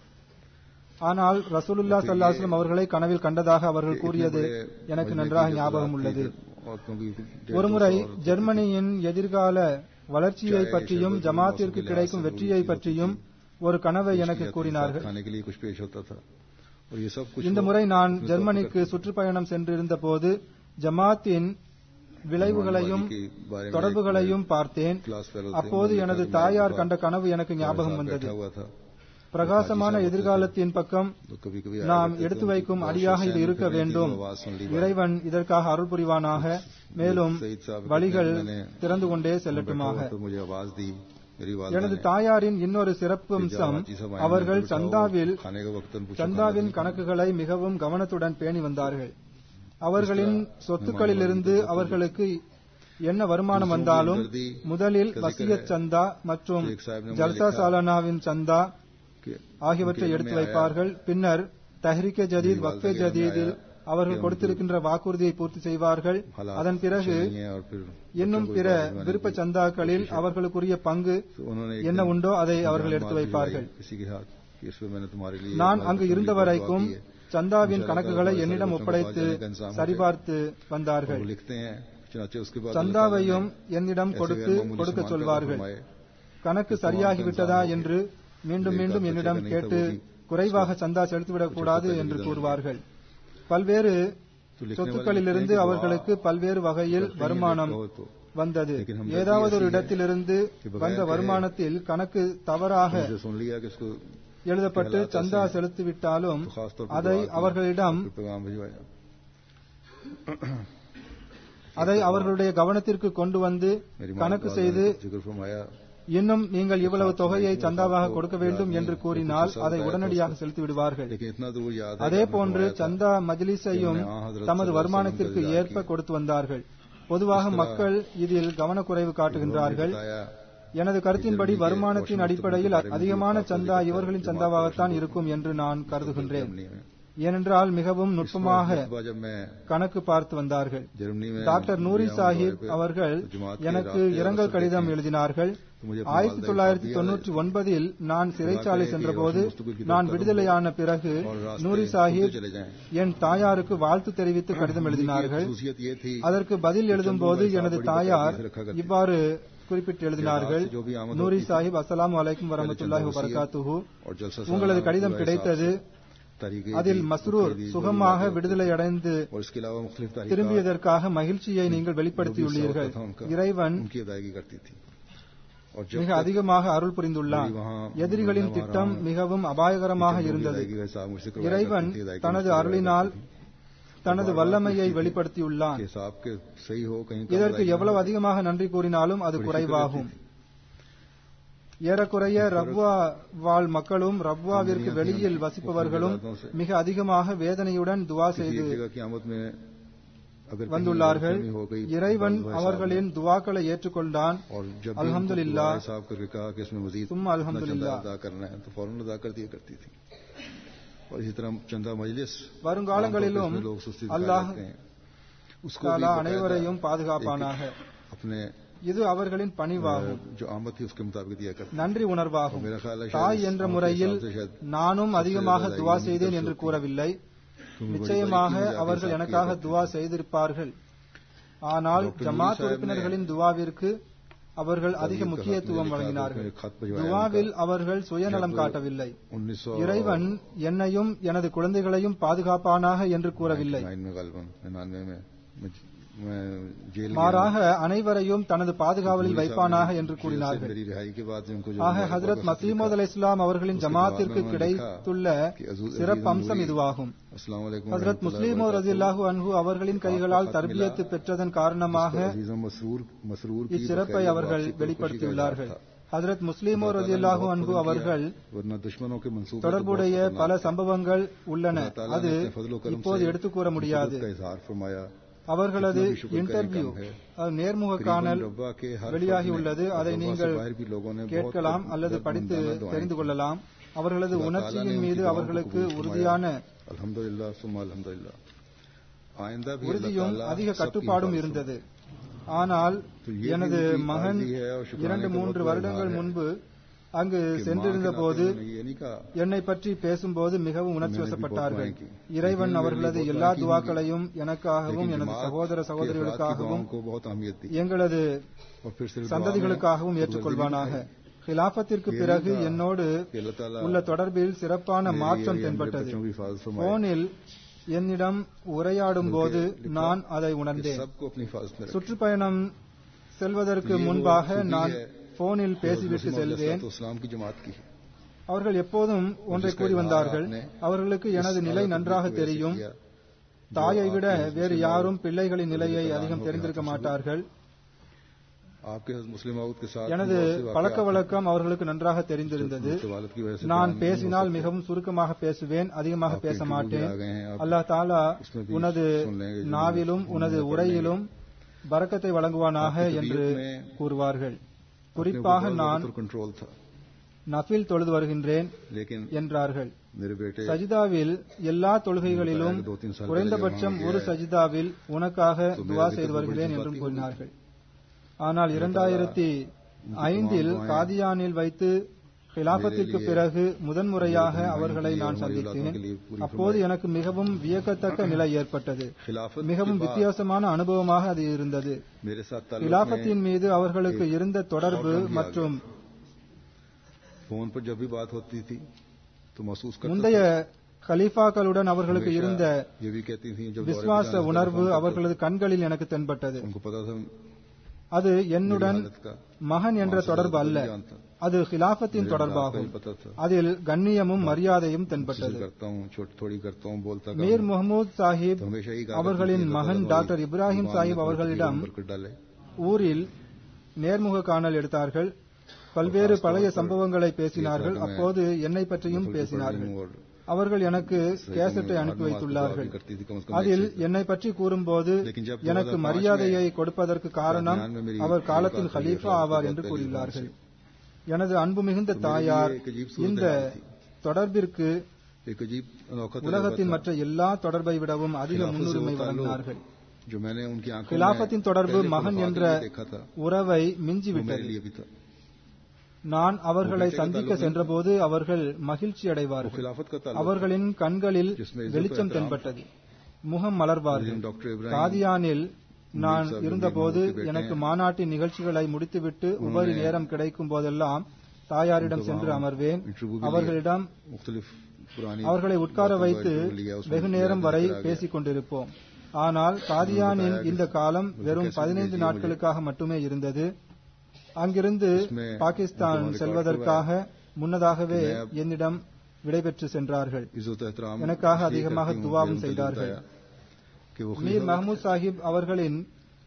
ஆனால் ரசூலுல்லா சல்லாஸ்லம் அவர்களை கனவில் கண்டதாக அவர்கள் கூறியது எனக்கு நன்றாக ஞாபகம் உள்ளது और क्योंकि ஒருமுறை ஜெர்மனியின் எதிர்கால வளர்ச்சியை பற்றியும் ஜமாத்திற்கு கிடைக்கும் வெற்றியை பற்றியும் ஒரு கனவை எனக்கு கூறினார்கள் खाने के लिए कुछ पेश होता था और ये सब कुछ இந்த முறை நான் ஜெர்மனிக்கு சுற்றுப்பயணம் சென்றிருந்த போது ஜமாத்தின் விளைவுகளையும் के बारे में தொடர்புகளையும் பார்த்தேன் क्लास फेलो थे, அப்போது उन्होंने எனது लिखा था, தாயார் मेरे கண்ட கனவு எனக்கு बाप ஞாபகம் साथ வந்தது बैठा हुआ था பிரகாசமான எதிர்காலத்தின் பக்கம் तो कभी कभी நாம் எடுத்து வைக்கும் அடியாக இது இருக்க வேண்டும் இறைவன் இதற்காக அருள் புரிவானாக மேலும் வழிகள் திறந்து கொண்டே செல்லட்டுமாக तो मुझे आवाज दी मेरी எனது वालदा தாயாரின் இன்னொரு சிறப்பம்சம் அவர்கள் சந்தாவில் खाने का वक्त पूछा சந்தாவின் கணக்குகளை மிகவும் கவனத்துடன் பேணி வந்தார்கள் அவர்களின் சொத்துக்களிலிருந்து அவர்களுக்கு என்ன வருமானம் வந்தாலும் முதலில் வசியத் சந்தா மற்றும் ஜல்சா சாலனாவின் சந்தா कि ஆகியவற்றை எடுத்து வைப்பார்கள் பின்னர் தஹ்ரிகே ஜதீத் வக்ஃபே ஜதீதில் அவர்கள் கொடுத்திருக்கின்ற வாக்குறுதியை பூர்த்தி செய்வார்கள் हालात அதன் பிறகு अच्छे नहीं है और फिर இன்னும் பிற விருப்ப சந்தாக்களில் அவர்களுக்குரிய பங்கு तो उन्होंने एक என்ன दिन உண்டோ அதை मुझे அவர்கள் माल எடுத்து भिजवाई வைப்பார்கள் किसी के हाथ कि इसमें मैंने तुम्हारे लिए நான் माल அங்கு तुम्हारे இருந்த लिए வரைக்கும் दुआ की है। சந்தாவின் इंशाअल्लाह கணக்குகளை ताला என்னிடம் बच्चों को ஒப்படைத்து पास जाने का इंतजाम हो சரிபார்த்து जाए। வந்தார்கள் वो लिखते हैं चुनाचे उसके बाद சந்தாவையும் என்னிடம் ऐसे கொடுத்து गैर मामूली கொடுக்க सामान का சொல்வார்கள் फरमाए। கணக்கு சரியாகிவிட்டதா என்று மீண்டும் மீண்டும் என்னிடம் கேட்டு குறைவாக சந்தா செலுத்திவிடக் கூடாது என்று கூறுவார்கள் பல்வேறு तो लिखने वाले சொத்துக்களிலிருந்து लिखते हैं कि அவர்களுக்கு பல்வேறு வகையில் दुआ வருமானம் कहो तो வந்தது लेकिन हम ஏதாவது ஒரு ऐसी है இடத்திலிருந்து कि बगैर வந்த कहे வருமானத்தில் கணக்கு தவறாக मुझे सुन लिया कि इसको எழுதப்பட்டு हालात ऐसे சந்தா हैं। செலுத்திவிட்டாலும் तो खास तौर पर அதை दुआ की, அவர்களிடம் फिर पैगाम भिजवाया அதை அவர்களுடைய கவனத்திற்கு கொண்டு வந்து मेरी माँ கணக்கு का செய்து जिक्र फरमाया இன்னும் நீங்கள் இவ்வளவு தொகையை சந்தாவாக கொடுக்க வேண்டும் என்று கூறினால் அதை உடனடியாக செலுத்தி விடுவார்கள் लेकिन इतना जरूर याद है அதே कि हमने போன்று फरमाया था சந்தா மஜ்லிஸையும் कि हमने हजरत தமது सल्लल्लाहु வருமானத்திற்கு अलैहि वसल्लम ஏற்ப கொடுத்து வந்தார்கள் பொதுவாக மக்கள் இதில் கவனக்குறைவு காட்டுகின்றார்கள் बताया எனது கருத்தின்படி வருமானத்தின் அடிப்படையில் அதிகமான சந்தா இவர்களின் சந்தாவாகத்தான் இருக்கும் என்று நான் கருதுகின்றேன் जर्मनी में ஏனென்றால் மிகவும் நுட்பமாக इस बार जब मैं கணக்கு பார்த்து வந்தார்கள் जर्मनी में டாக்டர் நூரி गया हूं சாஹிப் दौरे पे, அவர்கள் तो जमात के எனக்கு रास्ते இரங்கல் और கடிதம் सबके எழுதினார்கள் तो मुझे अपनी ஆயிரத்தி वालदा தொள்ளாயிரத்தி की தொன்னூற்றி ஒன்பதில் நான் சிறைச்சாலை कि சென்றபோது रोशन मुस्तकिल की நான் तरफ விடுதலையான பிறகு और रास्ते நூரி खुलते சாஹிப் चले जाएं என் தாயாருக்கு வாழ்த்து தெரிவித்து கடிதம் எழுதினார்கள் खसूसियत ये थी அதற்கு பதில் எழுதும்போது எனது தாயார் இவ்வாறு குறிப்பிட்டு எழுதினார்கள் जो भी आमद நூரி होती थी, சாஹிப் அஸ்ஸலாமு அலைக்கும் வரமத்துல்லாஹி वसीयत வபரகாத்துஹு और जलसा உங்களது सालाना கடிதம் पूरा கிடைத்தது हिसाब से तारीखें அதில் दी, மஸ்ரூர் दी, जो சுகமாக भी बातें விடுதலை அடைந்து और इसके अलावा मुख्तलिफ तारीख திரும்பியதற்காக மகிழ்ச்சியை நீங்கள் வெளிப்படுத்தியுள்ளீர்கள் இறைவன் उनकी अदायगी करती थी और जब மிக तक அதிகமாக அருள் புரிந்துள்ளான் எதிரிகளின் திட்டம் மிகவும் அபாயகரமாக जो भी இருந்தது अदायगी का हिसाब मुझसे करवाया இறைவன் करती थी, अदायगी தனது मुझसे அருளினால் करवाया करती தனது வல்லமையை வெளிப்படுத்தியுள்ளான் थी। हिसाब के सही हो कहीं कम இதற்கு अदायगी எவ்வளவு हो। அதிகமாக நன்றி கூறினாலும் அது குறைவாகும் ஏறக்குறைய ரப்வா வாழ் மக்களும் ரப்வாவிற்கு வெளியில் வசிப்பவர்களும் மிக அதிகமாக வேதனையுடன் துவா किसी செய்து एक जगह क़यामत में अगर कहीं வந்துள்ளார்கள் कमी हो गई இறைவன் तो அவர்களின் துவாக்களை ஏற்றுக்கொண்டான் और जब भी अल्हम्दुलिल्लाह। उनको हिसाब करके कहा कि इसमें मजीद सुम्मा अपना अल्हम्दुलिल्लाह। चंदा अदा करना है तो फौरन अदा कर दिया करती थी और इसी तरह चंदा मजलिस வருங்காலங்களிலும் आमतौर पे इसमें लोग सुस्ती दिखाए அல்லாஹ் जाते हैं उसको भी தாலா बाकायदा அனைவரையும் பாதுகாப்பானாக अपने இது அவர்களின் பணிவாகும் जो आमद थी उसके मुताबिक दिया करते நன்றி உணர்வாகும் मेरा ख्याल है தாய் शायद என்ற आमद के முறையில் हिसाब से शायद நானும் அதிகமாக सबसे துவா ज्यादा செய்தேன் यही என்று तरफ கூறவில்லை क्योंकि बड़ी நிச்சயமாக बारीकी से அவர்கள் आपके எனக்காக साथ किया துவா करते செய்திருப்பார்கள் ஆனால் டாக்டர் ஜமாத் நூரி சாஹிப் உறுப்பினர்களின் துவாவிற்கு அவர்கள் அதிக तारीख का முக்கியத்துவம் खत मेरे வழங்கினார்கள் खत भिजवाया துவாவில் அவர்கள் சுயநலம் जब காட்டவில்லை उन्नीस सौ இறைவன் என்னையும் எனது குழந்தைகளையும் பாதுகாப்பானாக என்று கூறவில்லை नाइन में गालबन निन्यानवे में मैं मैं जेल गया மாறாக அனைவரையும் தனது பாதுகாவலில் வைப்பானாக என்று जेल से கூறினார்கள் मेरी रिहाई के बाद उनको जो ஆக मुबारक ஹஜரத் वक्त மசீமது அலை இஸ்லாம் அவர்களின் ஜமாத்திற்கு கிடைத்துள்ள சிறப்பு அம்சம் இதுவாகும் अस्सलाम वालेकुम ஹஜரத் முஸ்லிமோ ரஜில்லாஹு அன்ஹு அவர்களின் கைகளால் தர்பியத்து பெற்றதன் காரணமாக अजीजों मसरूर मसरूर की இச்சிறப்பை बकाया அவர்கள் वापसी पर खुशी का வெளிப்படுத்தியுள்ளார்கள் इजहार था। ஹஜரத் முஸ்லிமோ ரஜில்லாஹு அன்ஹு அவர்கள் वरना दुश्मनों के मंसूबे तो தொடர்புடைய बहुत பல खतरनाक சம்பவங்கள் உள்ளன अल्लाह ताला அது ने अपने फजल व करम இப்போது से எடுத்துக் கூற முடியாது का इजहार फरमाया அவர்களது कितना भी शुक्र का இன்டர்வியூ इनकम है। அது நேர்முக करीबन காணல் रब्बा के हर வெளியாகி फर्द ने உள்ளது और அதை रब्बा से நீங்கள் बाहर भी लोगों ने बहुत கேட்கலாம் அல்லது दर्द படித்து मंदाना दुआएं தெரிந்து की। கொள்ளலாம் அவர்களது अल्लाह ताला ने உணர்ச்சியின் उनकी மீது दुआओं को அவர்களுக்கு कबूल फरमाया। உறுதியான अल्हम्दुलिल्लाह सुम्मा अल्हम्दुलिल्लाह आइंदा भी अल्लाह உறுதியும் ताला அதிக सबकी கட்டுப்பாடும் हिफाजत இருந்தது ஆனால் तो ये भी எனது उनकी மகன் काजी है और शुक्राने இரண்டு का மூன்று बहुत बड़ा வருடங்கள் इजहार है முன்பு அங்கு कि माँ के சென்றிருந்த नाते போது उन्होंने ये नहीं कहा என்னை பற்றி பேசும்போது மிகவும் உணர்ச்சி मैंने भी बहुत வசப்பட்டார்கள் दुआएं की। இறைவன் लेकिन அவர்களது मेरी எல்லா बहुत दुआएं की துவாக்களையும் எனக்காகவும் लेकिन எனது जमात சகோதர के अफराद की சகோதரிகளுக்காகவும் दुआओं को बहुत अहमियत दी எங்களது और फिर सिर्फ दुआ में சந்ததிகளுக்காகவும் खुदगर्जी ஏற்றுக்கொள்வானாக नहीं खाई। கிலாபத்திற்கு ये பிறகு नहीं कहा என்னோடு कि अल्लाह ताला உள்ள தொடர்பில் சிறப்பான मेरी மாற்றம் और ये मेरे தென்பட்டது बच्चों की हिफाजत फरमाए। போனில் என்னிடம் உரையாடும் போது लिखा நான் அதை कि உணர்ந்தேன் सबको अपनी हिफाजत में रखें। சுற்றுப்பயணம் செல்வதற்கு ये वो முன்பாக खूबी நான் है போனில் जो பேசிவிட்டு मुस्लिम செல்வேன் तो इस्लाम की जमात की है। அவர்கள் எப்போதும் ஒன்றை जिसका கூறி इजहार வந்தார்கள் आपने அவர்களுக்கு எனது इस நிலை हालत நன்றாக की वजह से தெரியும் किया, தாயை जो விட आपके வேறு मुस्लिम யாரும் औरत பிள்ளைகளின் நிலையை रज़ी அதிகம் अल्लाह தெரிந்திருக்க अन्हा के மாட்டார்கள் आपके मुस्लिम औरत के साथ எனது बहुत से वाक़यात பழக்க हैं। வழக்கம் அவர்களுக்கு நன்றாக தெரிந்திருந்தது जो वालिद की वजह से நான் बयान नहीं हो பேசினால் सकते। மிகவும் சுருக்கமாக பேசுவேன் அதிகமாக आपके பேச interview भी மாட்டேன் आ गए हैं, आप அல்லாஹ் தாலா उसमें भी உனது सुन लेंगे, जो நாவிலும் मैं உனது पढ़ உரையிலும் பரக்கத்தை வழங்குவானாக आपकी என்று तबीयत में கூறுவார்கள் अपने குறிப்பாக ऊपर நான் बहुत कंट्रोल था நஃபில் தொழுது வருகின்றேன் लेकिन என்றார்கள் मेरे बेटे சஜிதாவில் எல்லா தொழுகைகளிலும் दो तीन साल குறைந்தபட்சம் पहले ஒரு वहाँ சஜிதாவில் உனக்காக तो துவா मेरे செய்து लिए तो வருகிறேன் बड़ी என்றும் बात ही கூறினார்கள் ஆனால் இரண்டாயிரத்தி ஐந்தில் दुआएं காதியானில் வைத்து கிலாபத்திற்கு मेरे लिए பிறகு முதன்முறையாக मेरे அவர்களை लिए நான் और हमारी சந்தித்தேன் औलादों के लिए पूरी அப்போது எனக்கு மிகவும் வியக்கத்தக்க நிலை ஏற்பட்டது खिलाफत மிகவும் के बाद வித்தியாசமான அனுபவமாக அது இருந்தது मेरे साथ ताल्लुक கிலாபத்தின் में மீது அவர்களுக்கு இருந்த தொடர்பு और कम किया மற்றும் फोन पर जब भी बात होती थी तो महसूस करता முந்தைய था, खलीफாக்களுடன் அவர்களுக்கு हमेशा இருந்த ये भी कहती थी जब दौरे पे விசுவாச जाना था, உணர்வு फोन करते அவர்களது கண்களில் எனக்கு தென்பட்டது थे, उनको पता था அது मेरी என்னுடன் हालत का மகன் என்ற वहाँ से தொடர்பு ज्यादा அல்ல कोई जानता। அது खिलाफத்தின் मेरे बाप का தொடர்பாகும் ही पता था அதில் கண்ணியமும் மரியாதையும் कोशिश தென்பட்டது करता हूँ छोटी थोड़ी करता हूँ बोलता மீர் काम முகமது சாஹிப் तो हमेशा ही कहा அவர்களின் करती थी, மகன் अल्लाह டாக்டர் ताला இப்ராஹிம் ईमान சாஹிப் में அவர்களிடம் बरकत डाले ஊரில் நேர்முக காணல் எடுத்தார்கள் பல்வேறு பழைய சம்பவங்களை பேசினார்கள் देखा कि मैं அப்போது என்னை பற்றியும் नफल की பேசினார்கள் पढ़ रही हूँ और அவர்கள் எனக்கு கேசட்டை அனுப்பி नमाज की வைத்துள்ளார்கள் दुआ भी करती थी, कम से कम அதில் एक से- என்னை பற்றி கூறும்போது लेकिन जब எனக்கு 2005 மரியாதையை கொடுப்பதற்கு காரணம் कादियान में मेरी அவர் காலத்தின் मुलाकात हुई, खलीफा अठारह ஆவார் साल என்று पहले கூறியுள்ளார்கள் से। எனது அன்பு மிகுந்த तो मेरे தாயார் लिए एक अजीब सूरत இந்த हाल थी। தொடர்பிற்கு एक अजीब अनोखा तजुर्बा உலகத்தின் था। மற்ற எல்லா தொடர்பை விடவும் அதிக खिलाफत से முன்னுரிமை वो ताल्लुक வழங்கினார்கள் जो मैंने उनकी आंखों खिलाफतिन में தொடர்பு पहले மகன் खुलफा என்ற के लिए देखा था உறவை वो मेरे மிஞ்சிவிட்டது लिए भी था நான் அவர்களை वो बेटे का சந்திக்க ताल्लुक சென்றபோது அவர்கள் மகிழ்ச்சி वो அடைவார்கள் खिलाफत का ताल्लुक அவர்களின் கண்களில் जिसमें इज्जत வெளிச்சம் और एहतराम தென்பட்டது முகம் மலர்வார்கள் डॉक्टर इब्राहिम காதியானில் நான் साहब இருந்தபோது இப்ராஹிம் அவர்களுக்கு எனக்கு பேட்டேன். மாநாட்டின் நிகழ்ச்சிகளை முடித்துவிட்டு உபரி உன்னை- நேரம் கிடைக்கும் போதெல்லாம் தாயாரிடம் उनको சென்று वहाँ அமர்வேன் इंटरव्यू भी அவர்களிடம் मुख्तलिफ पुरानी அவர்களை உட்கார बातों का வைத்து इंटरव्यू लिया, उसमें வெகு நேரம் बयान வரை करा गया। பேசிக் கொண்டிருப்போம் ஆனால் காதியானின் இந்த காலம் வெறும் कैसे பதினைந்து भेजिए நாட்களுக்காக மட்டுமே இருந்தது அங்கிருந்து इसमें பாகிஸ்தான் जो रिकॉर्ड செல்வதற்காக முன்னதாகவே मैं अब- என்னிடம் விடைபெற்று சென்றார்கள் इज्जत एहतराम எனக்காக इसलिए அதிகமாக करती हूँ, துவாவும் बेनतली செய்தார்கள். बताया कि वो மீர் खलीफा மஹமூத் சாஹிப் அவர்களின்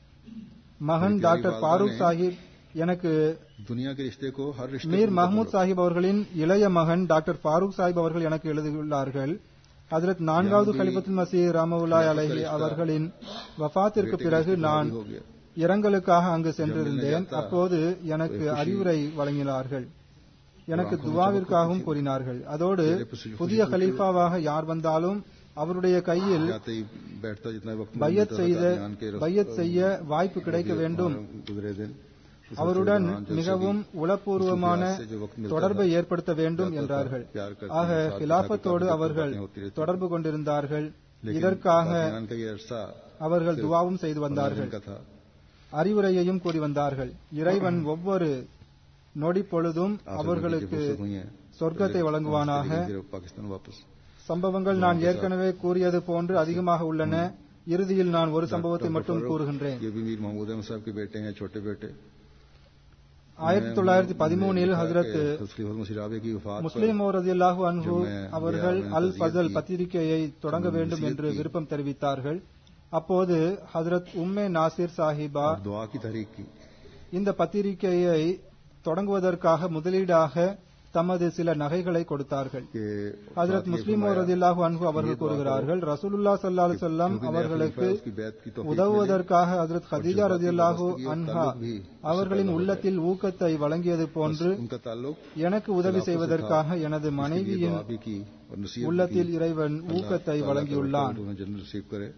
மகன் उनकी டாக்டர் वालदा ஃபாரூக் ने சாஹிப் எனக்கு दुनिया के रिश्ते को हर रिश्ते மீர் को மஹமூத் मतलब சாஹிப் அவர்களின் இளைய மகன் டாக்டர் ஃபாரூக் சாஹிப் அவர்கள் எனக்கு எழுதியுள்ளார்கள் ஹஜரத் நான்காவது யாபி கலிபத்துல் மசீ ராமவுல்லாய் அலைஹி சரிஷ்தா அவர்களின் வஃபாத்திற்கு बेटे का பிறகு इस्तेमाल நான் हो गया। இரங்கலுக்காக அங்கு சென்றிருந்தேன் ஜம்மில் அப்போது எனக்கு खुशी- அறிவுரை வழங்கினார்கள் எனக்கு ஆமாம், துவாவிற்காகவும் கொஞ்சம் கூறினார்கள் அதோடு मेरे खुशी- புதிய खुशी- கலீஃபாவாக யார் வந்தாலும் அவருடைய கையில் जाते ही बैठता जितना वक्त मिलता பையத் था, செய்த कादियान के रस- பையத் செய்ய வாய்ப்பு கிடைக்க गुजरे- வேண்டும் गुजरे दिन उस அவருடன் दौरान जब மிகவும் सभी உளப்பூர்வமான उस से जो वक्त मिलता தொடர்பை था, ஏற்படுத்த வேண்டும் जाता था, என்றார்கள் प्यार करते ஆக हैं, साथ கிலாபத்தோடு साथ அவர்கள் बातें होती रहती थी। தொடர்பு கொண்டிருந்தார்கள் लेकिन இதற்காக कादियान का ये अरसा அவர்கள் துவாவும் செய்து வந்தார்கள் का था அறிவுரையையும் கூறி வந்தார்கள் இறைவன் ஒவ்வொரு நொடி பொழுதும் आप लोगों की அவர்களுக்கு फुर्सत हुई है। சொர்க்கத்தை पहले வழங்குவானாக पाँच तारीख फिर पाकिस्तान वापस சம்பவங்கள் நான் ஏற்கனவே கூறியது போன்று அதிகமாக உள்ளன இறுதியில் நான் ஒரு சம்பவத்தை மட்டும் கூறுகின்றேன் ये भी मीर महमूद अहमद साहब के बेटे हैं छोटे बेटे ஆயிரத்தி தொள்ளாயிரத்தி பதிமூணில் ஹசரத் मुसिराबे की वफात முஸ்லிம் ரதியல்லாஹு அன்ஹு ஜும்மே அவர்கள் பியார் அல் में ஃபசல் की பத்திரிகையை தொடங்க வேண்டும் என்று விருப்பம் தெரிவித்தார்கள் அப்போது ஹசரத் உம்மே நாசிர் சாஹிபா और दुआ की तहरीक की இந்த பத்திரிகையை தொடங்குவதற்காக முதலீடாக தமது சில நகைகளை கொடுத்தார்கள் कि ஹஜரத் साथ ये முஸ்லிம் फरमाया ரதியல்லாஹு அன்ஹு அவர்கள் ये दुआ கூறுகிறார்கள் ரசூலுல்லா ஸல்லல்லாஹு அலைஹி வஸல்லம் क्योंकि नया அவர்களுக்கு खलीफा है, उसकी बैत की तौफीक உதவுவதற்காக ஹஜரத் खदीஜா जो ரதியல்லாஹு बाकी वास्तविक அன்ஹா ताल्लुक भी उससे அவர்களின் पैदा हो உள்ளத்தில் ஊக்கத்தை வழங்கியது मिली। போன்று उनका ताल्लुक எனக்கு உதவி खिलाफत से செய்வதற்காக था। எனது उसके लिए மனைவியின் दुआ भी की और नसीहत भी உள்ளத்தில் की। இறைவன் अल्लाह ஊக்கத்தை ताला வழங்கியுள்ளான் तवक्कुल उन्हें जन्नत नसीब करे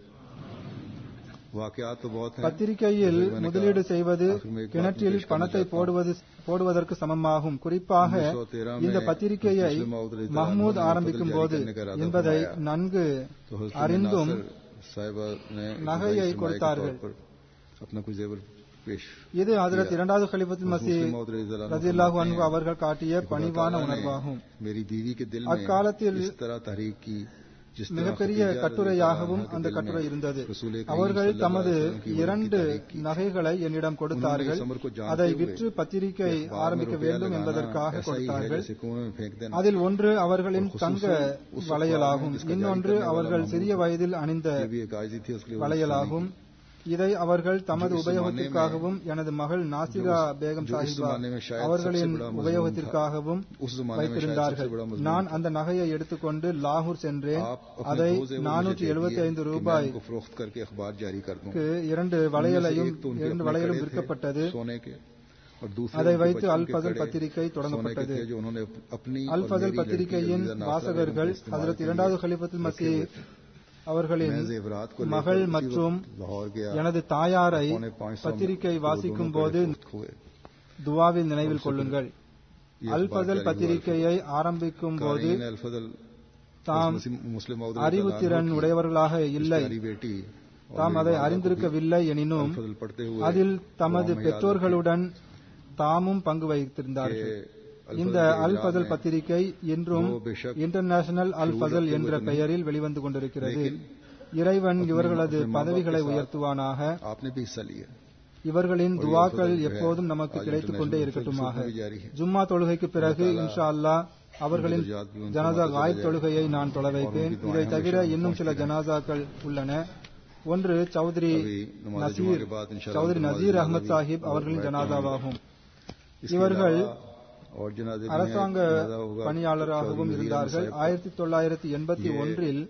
वाकयात तो बहुत हैं பத்திரிகையில் जैसे मैंने முதலீடு कहा, செய்வது आखिर में एक बात கிணற்றில் पेश करना பணத்தை चाहता हूं। போடுவது போடுவதற்கு சமமாகும் குறிப்பாக 1913 இந்த में பத்திரிகையை मुस्लिम मौद रज़ी अल्लाह மஹ்மூத் अन्हु ने ஆரம்பிக்கும் फजल போது जारी करने का इरादा என்பதை फरमाया। நன்கு तो हजरत அறிந்தும் नासिर साहिबा ने நகையை इब्राहिम सरमाए के கொடுத்தார்கள்। तौर पर अपना कोई जेवर पेश இது ஹஜரத் இரண்டாவது खलीफத்துல் மசி मुस्लिम मौद रज़ी अल्लाह अन्हु ரதியல்லாஹு फरमाते அன்ஹு हैं அவர்கள் காட்டிய कि खुदा பணிவான ताला ने உணர்வாகும் मेरी बीवी के दिल में அக்காலத்தில் इस तरह तहरीक की जिस तरह மிகப்பெரிய खदीजा கட்டுரையாகவும் रज़ी अल्लाह அந்த अन्हा के கட்டுரை दिल में இருந்தது रसूल करीम அவர்கள் सल्लल्लाहु தமது अलैहि वसल्लम की वही இரண்டு तहरीक की। நகைகளை என்னிடம் கொடுத்தார்கள் उन्होंने इस अमर को जानते அதை हुए விற்று பத்திரிகை कि अखबार में ஆரம்பிக்க रुपया வேண்டும் लगाना என்பதற்காக ऐसा ही है கொடுத்தார்கள் जैसे कुएं में फेंक देना அதில் ஒன்று அவர்களின் और தங்க खुसूसन उस வளையலாகும் अखबार में இன்னொன்று जिसका जारी करने அவர்கள் वाला சிறிய வயதில் அணிந்த ये भी एक आयजी थी उसके लिए வளையலாகும் இதை அவர்கள் தமது जो इस உபயோகத்திற்காகவும் எனது மகள் நாசிகா பேகம் जो इस சாஹிபா जमाने में शायद அவர்களின் सबसे बड़ा मजलूम உபயோகத்திற்காகவும் उस जमाने में शायद வைத்திருந்தார்கள் सबसे बड़ा मजलूम நான் அந்த நகையை எடுத்துக்கொண்டு லாகூர் சென்றேன் आप अपने அதை दो जेवर मुझे நானூற்றி दे எழுபத்தி दिए ஐந்து कि मैं ரூபாய் उनको फरोख्त करके अखबार जारी कर दूं இரண்டு उनमें से வளையலையும் एक तो उनके இரண்டு अपने வளையலும் कड़े थे, விற்கப்பட்டது सोने के और दूसरे அதை उनके வைத்து बचपन அல் के ஃபசல் कड़े பத்திரிகை सोने के தொடங்கப்பட்டது थे जो उन्होंने अपनी அல் और ஃபசல் मेरी लड़की பத்திரிகையின் अलीजा नासर வாசகர்கள் के इस्तेमाल ஹஜரத் के இரண்டாவது लिए खलीफத்துல் रखे மசி हुए थे। அவர்களின் मैं जेवरात को மகள் लेकर उसी மற்றும் वक्त लाहौर गया எனது தாயாரை पौने पाँच सौ में பத்திரிகை वो வாசிக்கும் दोनों போது कड़े फरोख्त हुए துவாவில் நினைவில் கொள்ளுங்கள் ये அல் अखबार ஃபசல் जारी हुआ। பத்திரிகையை ஆரம்பிக்கும் போது कारीन अल फजल தாம் मुस्लिम- मुस्लिम मौद அறிவுத்திறன் की உடையவர்களாக இல்லை प्यारी बेटी और தாம் मेरी அதை वालिदा को भी அறிந்திருக்கவில்லை எனினும் अल फजल पढ़ते हुए அதில் தமது दुआ में याद பெற்றோர்களுடன் தாமும் பங்கு வைத்திருந்தார்கள் कि இந்த अल அல் फजल ஃபசல் में பத்திரிகை இன்றும் वो बेशक இன்டர்நேஷனல் அல் शूर ஃபசல் रखते என்ற हुए तो பெயரில் வெளிவந்து கொண்டிருக்கிறது लेकिन இறைவன் अपने- இவர்களது अपने माँ बाप பதவிகளை के साथ உயர்த்துவானாக आपने भी हिस्सा लिया இவர்களின் और ये துவாக்கள் फजल जो है, எப்போதும் நமக்கு आज கிடைத்துக் கொண்டே international இருக்கட்டுமாக फजल में भी जारी है। ஜும்மா தொழுகைக்கு பிறகு அல்லாஹ் இன்ஷா அல்லாஹ் அவர்களின் उनके दर्जात भी उनसे ஜனாசா मातहत காயிப் हो தொழுகையை நான் தொலை வைப்பேன் उनकी दुआएं இதை தவிர हमेशा இன்னும் சில पहुंचती ஜனாசாக்கள் உள்ளன ஒன்று சௌத்ரி अभी नमाज நசீர் जुमा के बाद इंशाअल्लाह சௌத்ரி नमाज நசீர் जनाजा அஹமத் भी சாஹிப் और அவர்களின் बैठ ஜனாசாவாகும் इसके இவர்கள் अलावा और जनाजे भी हैं, அரசாங்க जनाजा होगा பணியாளராகவும் चौधरी இருந்தார்கள் साहब का। ஆயிரத்தி தொள்ளாயிரத்தி எண்பத்தி ये ஒன்றில்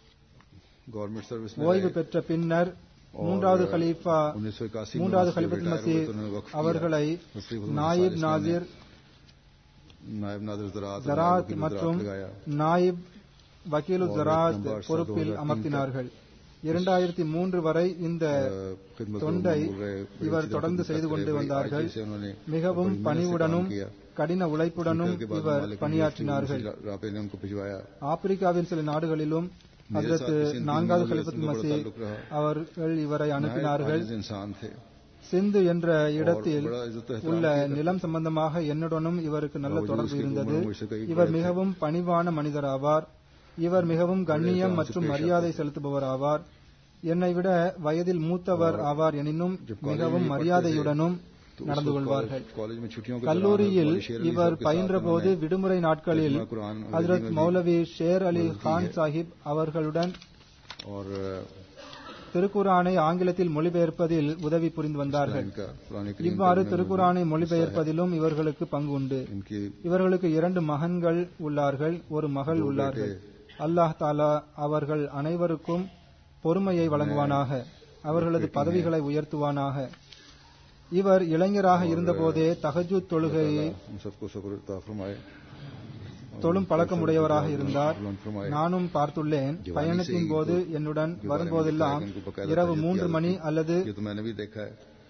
गवर्नमेंट सर्विस में ஓய்வு रहे। பெற்ற பின்னர் और மூன்றாவது खलीफा 1981 में மூன்றாவது वहाँ से खलीफத்துல் रिटायर மசீஹ் हुए तो उन्होंने वक्फ किया। அவர்களை मुस्लिम நாயிப் इस्लाम நாசிர் ने नायब नादिर ज़राअत और ஜராத் नायब वकील மற்றும் ज़राअत लगाया நாயிப் வக்கீலு और ஜராத் एक नंबर பொறுப்பில் 2003 அமர்த்தினார்கள் இரண்டாயிரத்தி மூன்று வரை இந்த खिदमत தொண்டை मामूल रहे, बड़ी இவர் अच्छी தொடர்ந்து तरह செய்து खिदमत கொண்டு करे, बड़ी வந்தார்கள் आजीज़ी से उन्होंने மிகவும் बड़ी मेहनत से பணிவுடனும் काम किया। கடின உழைப்புடனும் के बाद இவர் मालिक ने பணியாற்றினார்கள் मुफ्ती राबे ने उनको भिजवाया ஆப்பிரிக்காவின் சில நாடுகளிலும் मेरे ஹஜரத் साथ किसी நான்காவது हिंदू खलीफத்துல் मौलवी से மசீஹ் बड़ा ताल्लुक रहा। அவர்கள் இவரை नहायत அனுப்பினார்கள் आजिज़ इंसान थे சிந்து என்ற இடத்தில் बड़ा इज्जत एहतराम உள்ள किया करते நிலம் சம்பந்தமாக என்னுடனும் இவருக்கு நல்ல बावजूद தொடர்பு उसके இருந்தது उम्र मुझसे कई இவர் बड़े थे। மிகவும் பணிவான மனிதர் ஆவார் இவர் மிகவும் கண்ணியம் एहतराम से மற்றும் पेश மரியாதை आते थे। செலுத்துபவர் ஆவார் என்னை விட வயதில் மூத்தவர் ஆவார் எனினும் जब कॉलेज மிகவும் में पढ़ते மரியாதையுடனும் तो उस நடந்து वक्त கொள்வார்கள் कॉलेज- कॉलेज में छुट्टियों के கல்லூரியில் दौरान शेर अली இவர் साहब के साथ பயின்ற போது उन्होंने விடுமுறை நாட்களில் तर्जुमा कुरान अंग्रेजी ஹஜரத் में भी மௌலவி ஷேர் அலி मदद की கான் है। சாஹிப் அவர்களுடன் और திருக்குரானை ஆங்கிலத்தில் மொழிபெயர்ப்பதில் உதவி புரிந்து வந்தார்கள் इनका पुराने करीम இவ்வாறு पढ़ने में திருக்குரானை भी மொழிபெயர்ப்பதிலும் இவர்களுக்கு பங்கு உண்டு हिस्सा है। इनकी இவர்களுக்கு இரண்டு மகன்கள் உள்ளார்கள் ஒரு மகள் உள்ளார்கள் அல்லாஹ் தாலா அவர்கள் அனைவருக்கும் பொறுமையை வழங்குவானாக அவர்களது பதவிகளை உயர்த்துவானாக இவர் இளைஞராக இருந்தபோதே தஹஜுத் தொழுகையை हम सबको सब्र अता फरमाए தொழும் பழக்கமுடையவராக இருந்தார் बुलंद फरमाए நானும் பார்த்துள்ளேன் பயணத்தின் போது என்னுடன் வரும்போதெல்லாம் இரவு மூன்று மணி அல்லது ये तो मैंने भी देखा है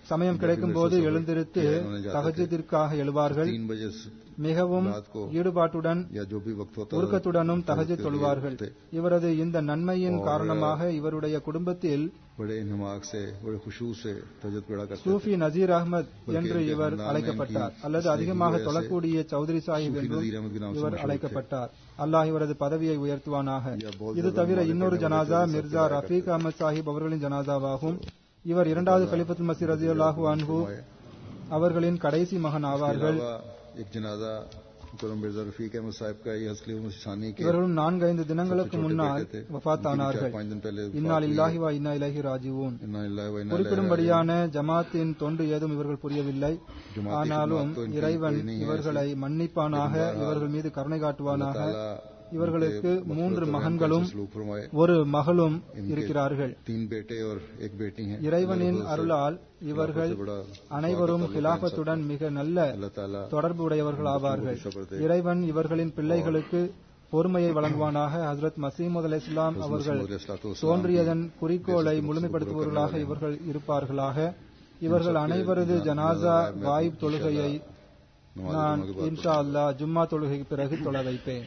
சமயம் கிடைக்கும் போது எழுந்திருத்து தகஜத்திற்காக எழுவார்கள் तीन बजे से மிகவும் ஈடுபாட்டுடன் या जो भी वक्त होता है உருக்கத்துடனும் தகஜ தொழுவார்கள் இவரது இந்த நன்மையின் காரணமாக இவருடைய குடும்பத்தில் बड़े नमाग से बड़े खुशू से तजद पड़ा करते சூஃபி நசீர் அஹ்மத் என்று இவர் அழைக்கப்பட்டார் அல்லது அதிகமாக தொழக்கூடிய சௌத்ரி சாஹிப் என்றும் இவர் அழைக்கப்பட்டார் அல்லாஹ் இவரது பதவியை உயர்த்துவானாக இது தவிர இன்னொரு ஜனாசா மிர்சா ரஃபீக் அஹமத் சாஹிப் அவர்களின் ஜனாசாவாகும் இவர் இரண்டாவது கலிபத்துல் மசீர் ரஜியுல்லாஹு அன்ஹு அவர்களின் கடைசி மகன் इसके ஆவார்கள் अलावा एक जनाजा गुरु मिर्जा रफीक अहमद साहब का ये हसली सानी के இவர்களும் நான்கைந்து தினங்களுக்கு छोटे முன்னால் बेटे थे। வஃபாத்தானார்கள் पाँच दिन पहले இன்னால் இல்லாஹி வா இன்னா இலஹி ராஜிவூன் इन्ना लिल्लाहि व इन्ना इलैहि குறிப்பிடும்படியான ஜமாத்தின் தொண்டு ஏதும் இவர்கள் புரியவில்லை ஜமாத்தி ஆனாலும் ஜமாத் तो इनकी இறைவன் कोई नहीं है இவர்களை மன்னிப்பானாக இவர்கள் மீது கருணை காட்டுவானாக ताला இவர்களுக்கு மூன்று மகன்களும் सलूक फरमाए ஒரு மகளும் இருக்கிறார்கள் तीन बेटे और एक बेटी हैं இறைவனின் அருளால் இவர்கள் அனைவரும் கிலாபத்துடன் மிக நல்ல अल्लाह ताला தொடர்பு உடையவர்கள் ஆவார்கள் இறைவன் இவர்களின் பிள்ளைகளுக்கு பொறுமையை வழங்குவானாக ஹசரத் மசீமது அலை இஸ்லாம் அவர்கள் தோன்றியதன் குறிக்கோளை முழுமைப்படுத்துபவர்களாக இவர்கள் இருப்பார்களாக இவர்கள் அனைவரது ஜனாசா வாயிப் தொழுகையை நான் இன்ஷா அல்லாஹ் ஜும்மா தொழுகைக்கு பிறகு தொழ வைப்பேன்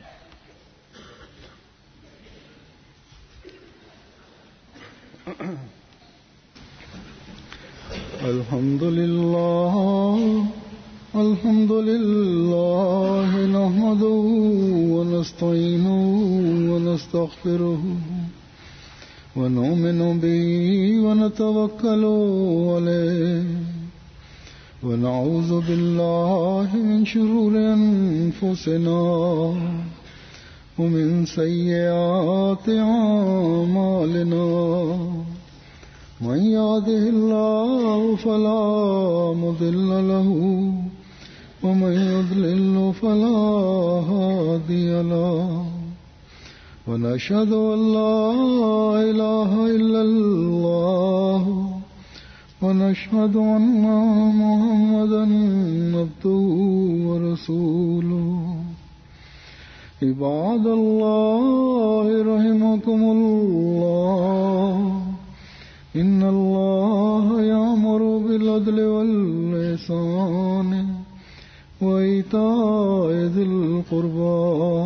الحمد لله الحمد لله نحمده ونستعينه ونستغفره ونؤمن به ونتوكل عليه ونعوذ بالله من شرور أنفسنا ومن سيئات أعمالنا من يهده الله فلا مضل له ومن يضلل فلا هادي له ونشهد أن لا إله إلا الله ونشهد أن محمدا عبده ورسوله عباد الله رحمكم الله إن الله يأمر بالعدل والإحسان وإيتاء ذي القربى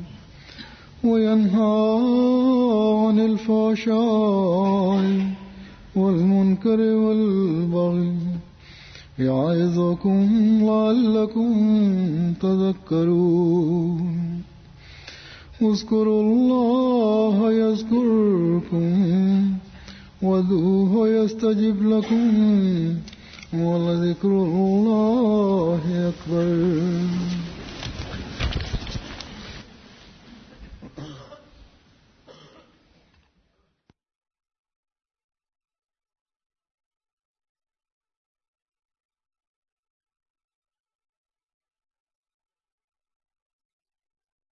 وينهى عن الفحشاء والمنكر والبغي يعظكم لعلكم تذكرون اذكروا الله يذكركم وذوه يستجب لكم ولذكر الله أكبر